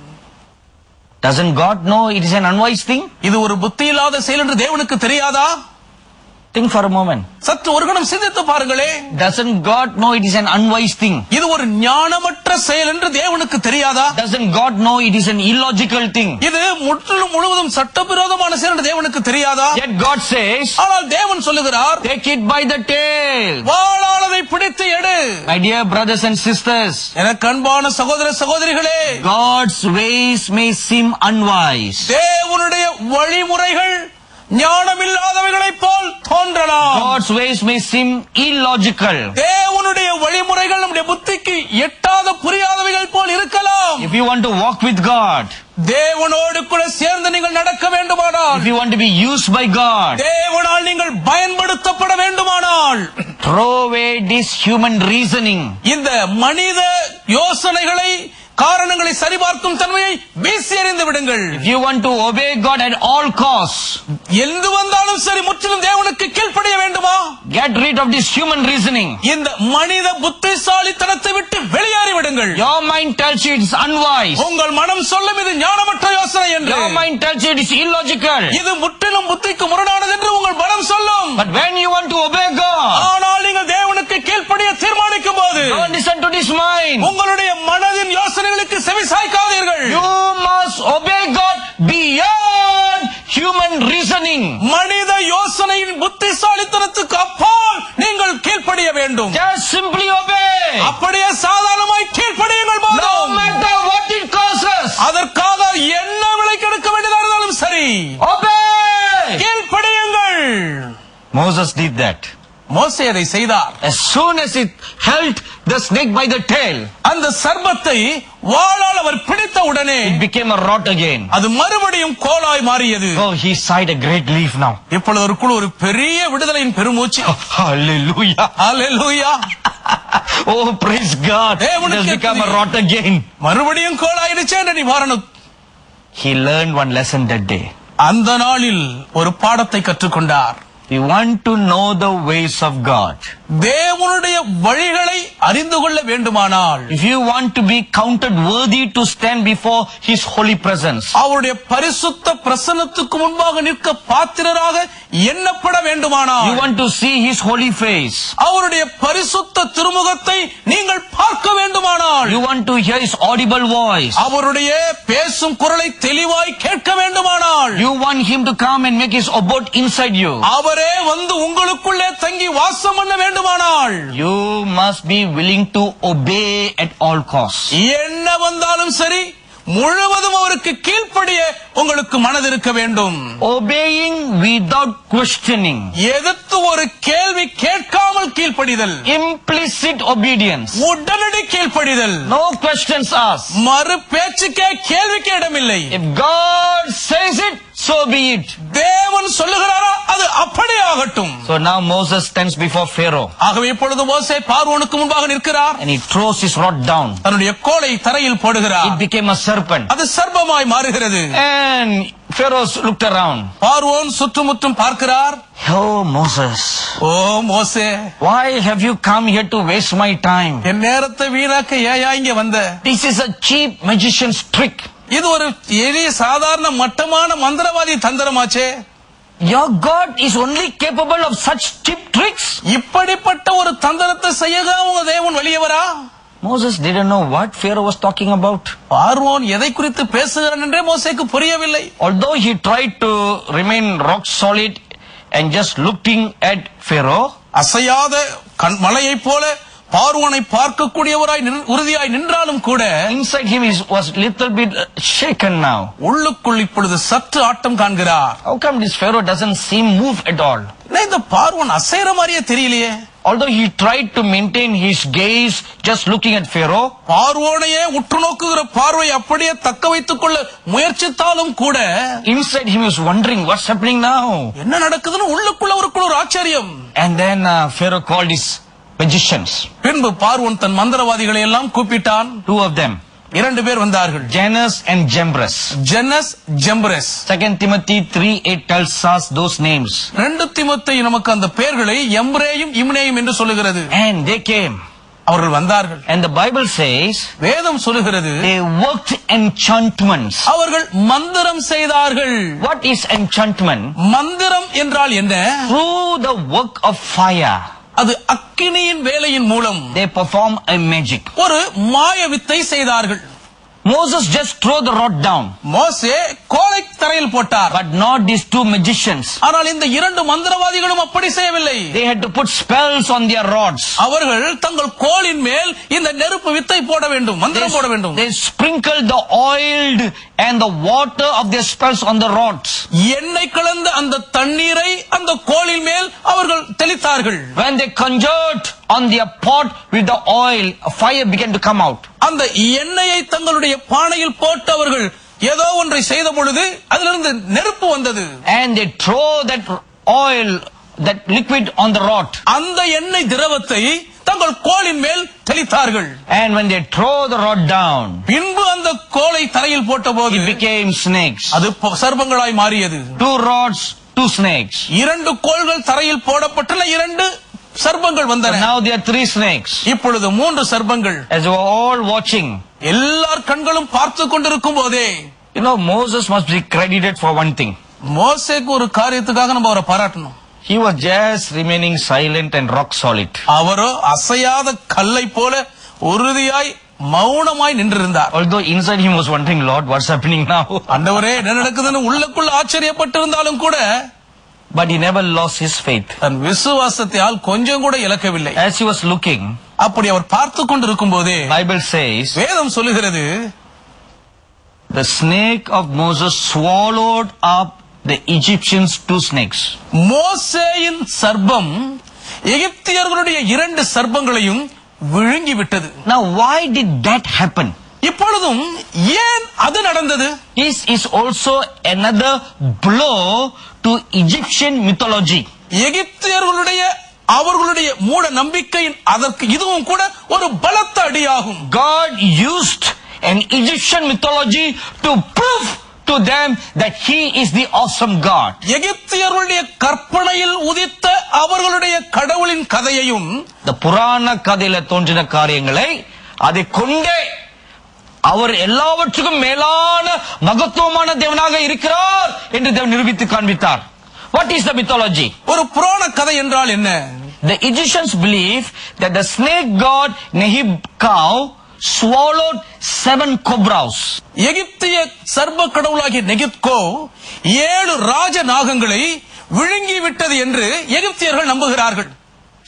Doesn't God know it is an unwise thing? இது ஒரு புத்தி இல்லாத செயல் என்று தேவனுக்கு தெரியாதா Think for a moment. சற்று ஒரு கணம் சிந்தித்து பாருங்களே Doesn't God know it is an unwise thing? இது ஒரு ஞானமற்ற செயல் என்று தேவனுக்கு தெரியாதா Doesn't God know it is an illogical thing? இது முற்றிலும் முழுவதும் சட்டவிரோதமான செயல் என்று தேவனுக்கு தெரியாதா Yet God says, ஆனால் தேவன் சொல்லுகிறார் take it by the tail. வாளாளதை பிடித்து எடு My dear brothers and sisters, எனக்கு அன்பான சகோதர சகோதரிகளே God's ways may seem unwise. தேவனுடைய வழிமுறைகள் ஞானமில்லாதவைகளைப் போல் தோன்றலாம் God's ways may seem illogical. தேவனுடைய வழிமுறைகள் நம்முடைய புத்திக்கு எட்டாத புரியாதவைகள் போல் இருக்கலாம் If you want to walk with God, தேவனோடு கூட சேர்ந்து நீங்கள் நடக்க வேண்டுமானால் if you want to be used by God, தேவனால் நீங்கள் பயன்படுத்தப்பட வேண்டுமானால் throw away this human reasoning. இந்த மனித யோசனைகளை காரணங்களை சரிபார்க்கும் தன்மையை வீசி எறிந்து விடுங்கள் If you want to obey God at all costs, எந்து வந்தாலும் சரி முற்றிலும் தேவனுக்கு கீழ்ப்படிய வேண்டுமா get rid of this human reasoning. இந்த மனித புத்திசாலித்தனத்தை விட்டு வெளியேறி விடுங்கள் Your mind tells you it's unwise. உங்கள் மனம் சொல்லும் இது ஞானமற்ற யோசனை என்று Your mind tells you it's illogical. இது முற்றிலும் புத்திக்கு முரணானது என்று உங்கள் மனம் சொல்லும் But when you want to obey God, ஆனால் நீங்கள் தேவனுக்கு கீழ்ப்படிய தீர்மானிக்கும் போது don't listen to this mind. உங்களுடைய மனதின் யோசனைகளுக்கு செவி சாய்க்காதீர்கள் You must obey God beyond human reasoning. மனித யோசனையின் புத்திசாலித்தனத்துக்கு அப்பால் நீங்கள் கீழ்ப்படிய வேண்டும் Just simply obey. அப்படியே சாதாரணமாய் கீழ்ப்படியுங்கள் No போதும் matter what it causes. அதற்காக என்ன விலை கெடுக்க வேண்டியதா இருந்தாலும் சரி Obey. கீழ்ப்படியுங்கள் Moses did that. மோசே அதை செய்தார் As soon as it held the snake by the tail, அந்த சர்பத்தை வாளால் அவர் பிடித்த உடனே it became a rod again. அது மறுபடியும் கோலாய் மாறியது Oh, he sighed a great relief now. இப்பொழுது ஒருக்குள் ஒரு பெரிய விடுதலையின் பெருமூச்சு Hallelujah. Hallelujah Oh, praise God. It has become a rod again. மறுபடியும் கோலாயிடுச்சு என்ற நிவாரணம் He learned one lesson that day. அந்த நாளில் ஒரு பாடத்தை கற்றுக்கொண்டார் We want to know the ways of God. தேவனுடைய வழிகளை அறிந்து கொள்ள வேண்டுமானால் If you want to be counted worthy to stand before His holy presence, அவருடைய பரிசுத்த பிரசன்னத்துக்கு முன்பாக நிற்க பாத்திரராக எண்ணப்பட வேண்டுமானால் you want to see His holy face, அவருடைய பரிசுத்த திருமுகத்தை நீங்கள் பார்க்க வேண்டுமானால் you want to hear His audible voice, அவருடைய பேசும் குரலை தெளிவாய் கேட்க வேண்டுமானால் you want Him to come and make His abode inside you, அவரே வந்து உங்களுக்குள்ளே தங்கி வாசம் பண்ண வேண்டுமானால் you must be willing to obey at all costs. என்ன வந்தாலும் சரி முழுவதும் அவருக்கு கீழ்ப்படிய உங்களுக்கு மனது இருக்க வேண்டும் Obeying without questioning. எதிர்த்து ஒரு கேள்வி கேட்காமல் கீழ்ப்படிதல் Implicit obedience. உடனடி கீழ்ப்படிதல் No questions asked. மறு பேச்சுக்கே கேள்விக்கு இடமில்லை If God says it, so be it. தேவன் சொல்லுகிறாரா அது அப்படியே ஆகட்டும் So now Moses stands before Pharaoh ஆகவே இப்பொழுது மோசே பார்வோனுக்கு முன்பாக நிற்கிறார் and he throws his rod down. தன்னுடைய கோலை தரையில் போடுகிறார் It became a serpent. அது சர்ப்பமாய் மாறுகிறது And Pharaoh looked around. பார்வோன் சுற்றுமுற்றும் பார்க்கிறார் Oh, Moses, ஓ மோசே why have you come here to waste my time? என் நேரத்தை வீணாக்க ஏயா இங்க வந்த This is a cheap magician's trick. இது ஒரு எளிய சாதாரண மட்டமான மந்திரவாதி தந்திரமாச்சே Your God is only capable of such cheap tricks. இப்படிப்பட்ட ஒரு தந்திரத்தை செய்யగా உங்க தேவன் வெளியவரா Moses didn't know what Pharaoh was talking about. பார்வோன் எதை குறித்து பேசுகிறான் என்றே மோசேக்கு புரியவில்லை Although he tried to remain rock solid and just looking at Pharaoh, அசையாத கண் மலையைப் போல பார்வோனை பார்க்கக்கூடியவராய் நின்- உறுதியாய் நின்றாலும் கூட inside him is, was little bit uh, shaken now. உள்ளுக்குள் இப்பொழுது சற்று ஆட்டம் காண்கிறார் How come this Pharaoh doesn't seem moved at all? என்ன இந்த பார்வோன் அசைற மாதிரியே தெரியலையே Although he tried to maintain his gaze just looking at Pharaoh, பார்வோனையே உற்று நோக்குகிற பார்வை அப்படியே தக்க வைத்துக் கொள்ள முயற்சித்தாலும் கூட inside him was wondering what's happening now. என்ன நடக்குதுன்னு உள்ளுக்குள்ள அவருக்குள்ள ஒரு ஆச்சரியம் And then uh, Pharaoh called his magicians, பின்பு பார்வோன் தன் மந்திரவாதிகளை எல்லாம் கூப்பிட்டான் two of them, இரண்டு பேர் வந்தார்கள் Janus and Jambres. ஜெனஸ் ஜெம்பரஸ் Second Timothy 3 8 tells us those names. ரெண்டு திமுத்தை நமக்கு அந்த பெயர்களை எம்ரேயும் இம்னேயும் என்று சொல்லுகிறது And they came. அவர்கள் வந்தார்கள் And the Bible says வேதம் சொல்லுகிறது they worked enchantments. அவர்கள் மந்திரம் செய்தார்கள் What is enchantment? மந்திரம் என்றால் என்ன Through the work of fire, அது அக்கினியின் வேலையின் மூலம் they perform a magic. ஒரு மாய வித்தை செய்தார்கள் Moses just threw the rod down. மோசே கோலை தரையில் போட்டார் But not these two magicians. ஆனால் இந்த இரண்டு மந்திரவாதிகளும் அப்படி செய்யவில்லை They had to put spells on their rods. அவர்கள் தங்கள் கோலின் மேல் இந்த நெருப்பு வித்தை போட வேண்டும் They, மந்திரம் போட வேண்டும் they sprinkled the oiled and the water of their spells on the rods. எண்ணெய் கலந்த அந்த தண்ணீரை அந்த கோலின் மேல் அவர்கள் தெளித்தார்கள் When they conjured on their pot with the oil, a fire began to come out. அந்த எண்ணெயை தங்களுடைய பானையில் போட்டு அவர்கள் ஏதோ ஒன்றை செய்த பொழுது அதிலிருந்து நெருப்பு வந்தது And they throw that oil, that liquid on the rod. அந்த எண்ணெய் திரவத்தை தங்கள் கோலின் மேல் தெளித்தார்கள் And when they throw the rod down, பின்பு அந்த கோலை தரையில் போட்ட போது it became snakes. அது ப- சர்ப்பங்களாய் மாறியது Two rods, two snakes. இரண்டு கோள்கள் தரையில் போடப்பட்டுள்ள இரண்டு சர்ப்பங்கள் So வந்தன now there are three snakes. இப்பொழுது மூன்று சர்ப்பங்கள் As we were all watching, எல்லார் கண்களும் பார்த்து கொண்டிருக்கும் போதே you know, Moses must be credited for one thing. மோசேக்கு ஒரு காரியத்துக்காக நம்ம அவரை பாராட்டணும் He was just remaining silent and rock solid. அவரோ அசையாத கல்லை போல உறுதியாய் மௌனமாய் நின்றிருந்தார் Although inside him was wondering, Lord, what's happening now? அண்டவரே என்ன நடக்குதுன்னு உள்ளுக்குள்ள ஆச்சரியப்பட்டிருந்தாலும் கூட But he never lost his faith. தன் விசுவாசத்தால் கொஞ்சம் கூட இழக்கவில்லை As he was looking, அப்படி அவர் பார்த்து கொண்டிருக்கும் போதே Bible says, வேதம் சொல்லுகிறது the snake of Moses swallowed up the Egyptians' two snakes. மோசேயின் சர்ப்பம் எகிப்தியர்களுடைய இரண்டு சர்ப்பங்களையும் விழுங்கி விட்டது Now, why did that happen? இப்பொழுதும் ஏன் அது நடந்தது This is also another blow to Egyptian mythology. எகிப்தியர்களுடைய அவர்களுடைய மூட நம்பிக்கையின் அதற்கு இதுவும் கூட ஒரு பலத்த அடியாகும் God used an Egyptian mythology to prove to them that He is the awesome God. எகிப்தியர்களுடைய கற்பனையில் உதித்த அவர்களுடைய கடவுளின் கதையையும் இந்த புராண கதையில தோன்றின காரியங்களை அதை கொண்டே அவர் எல்லாவற்றுக்கும் மேலான மகத்துவமான தேவனாக இருக்கிறார் என்று தேவன் நிரூபித்து காண்பித்தார் வாட் இஸ் த மித்தாலஜி ஒரு புராண கதை என்றால் என்ன The Egyptians believe that the snake god Nehibkau swallowed seven cobras. எகிப்திய சர்வ கடவுளாகிய நெகிப்கோ ஏழு ராஜ நாகங்களை விழுங்கி விட்டது என்று எகிப்தியர்கள் நம்புகிறார்கள்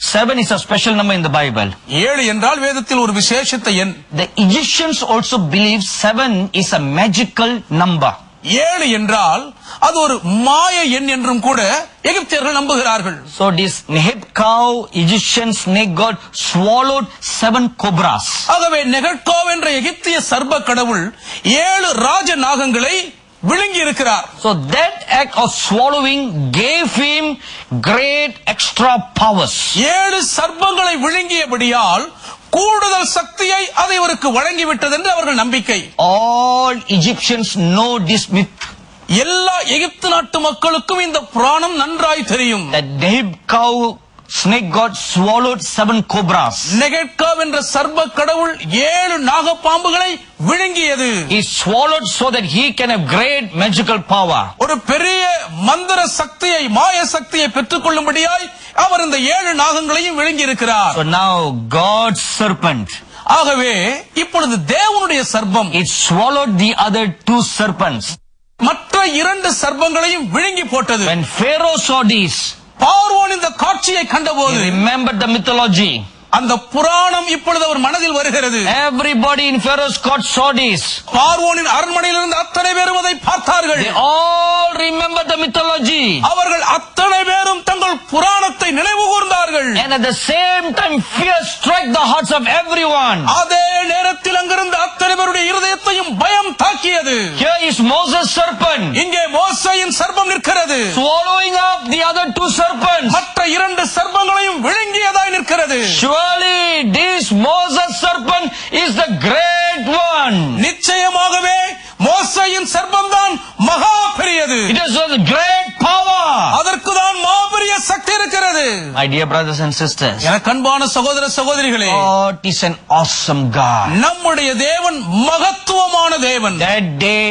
Seven is a special number in the Bible. ஏழு என்றால் வேதத்தில் ஒரு விசேஷத்த எண் The Egyptians also believe seven is a magical number. ஏழு என்றால் அது ஒரு மாய எண் என்றும் கூட எகிப்தியர்கள் நம்புகிறார்கள் So this Nehebkau Egyptian snake god swallowed seven cobras. ஆகவே நெகட்கோவ் என்ற எகிப்திய சர்ப கடவுள் ஏழு ராஜ நாகங்களை விழுங்கி இருக்கிறார் So that act of swallowing gave him great extra powers. ஏழு சர்ப்பங்களை விழுங்கியபடியால் கூடுதல் சக்தியை அதை இவருக்கு வழங்கிவிட்டது என்று அவர்கள் நம்பிக்கை All Egyptians know this myth எல்லா எகிப்து நாட்டு மக்களுக்கும் இந்த புராணம் நன்றாய் தெரியும் that Nehebkau snake god swallowed seven cobras. நெகட்காவ் என்ற சர்ப கடவுள் ஏழு நாகப்பாம்புகளை விழுங்கியது He swallowed so that he can have great magical power. ஒரு பெரிய மந்திர சக்தியை மாய சக்தியை பெற்றுக் கொள்ளும்படியாய் அவர் இந்த ஏழு நாகங்களையும் விழுங்கி இருக்கிறார் So now God's serpent, ஆகவே இப்பொழுது தேவனுடைய சர்ப்பம் it swallowed the other two serpents. மற்ற இரண்டு சர்ப்பங்களையும் விழுங்கி போட்டது When Pharaoh saw this, பார்வோன் இந்த காட்சியை கண்டபோது he remembered the mythology. அந்த புராணம் இப்பொழுது அவர் மனதில் வருகிறது Everybody in Pharaoh's court saw this. பார்வோனின் அரண்மனையில் இருந்த அத்தனை பேரும் அதை பார்த்தார்கள் They all remembered the mythology. அவர்கள் அத்தனை பேரும் தங்கள் புராணத்தை நினைவு கூர்ந்தார்கள் And at the same time, fear struck the hearts of everyone. அதே நேரத்தில் அங்கிருந்த அத்தனை பேருடைய இருதயத்தையும் பயம் தாக்கியது Here is Moses' serpent இங்கே மோசையின் சர்ப்பம் நிற்கிறது swallowing up the other two serpents. மற்ற இரண்டு சர்ப்பங்களையும் விழுங்கியதாய் நிற்கிறது Surely this Moses serpent is the great one. நிச்சயமாகவே மோசையின் சர்ப்பம் தான் மகா பெரியது It has got great power. அதற்குதான் மாபெரிய சக்தி இருக்கிறது My dear brothers and sisters, எனக்கு அன்பான சகோதர சகோதரிகளே God is an awesome God. நம்முடைய தேவன் மகத்துவமான தேவன் That day,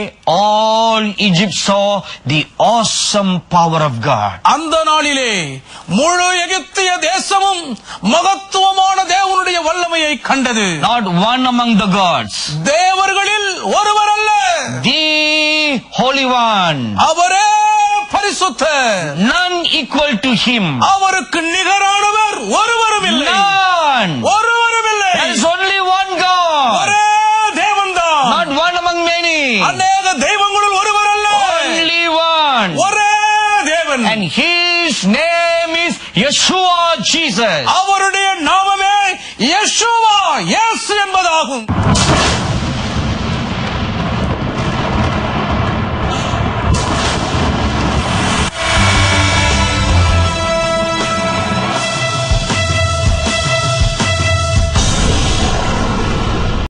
all Egypt saw the awesome power of God. அந்த நாளிலே முழு எகிப்திய தேசமும் மகத்துவமான தேவனுடைய வல்லமையை கண்டது Not one among the gods. தேவர்களில் ஒருவர் அல்ல The Holy One. அவரே பரிசுத்தர் None equal to Him. அவருக்கு நிகரானவர் ஒருவரும் இல்லை None. ஒருவரும் இல்லை There is only one God. ஒரே தேவன்தான் Not one among many. அநேக தெய்வங்களுள் ஒருவர் அல்ல Only one. ஒரே தேவன் And His name is Yeshua Jesus. அவருடைய நாமமே யெஷுவா இயேசு என்பதாகும்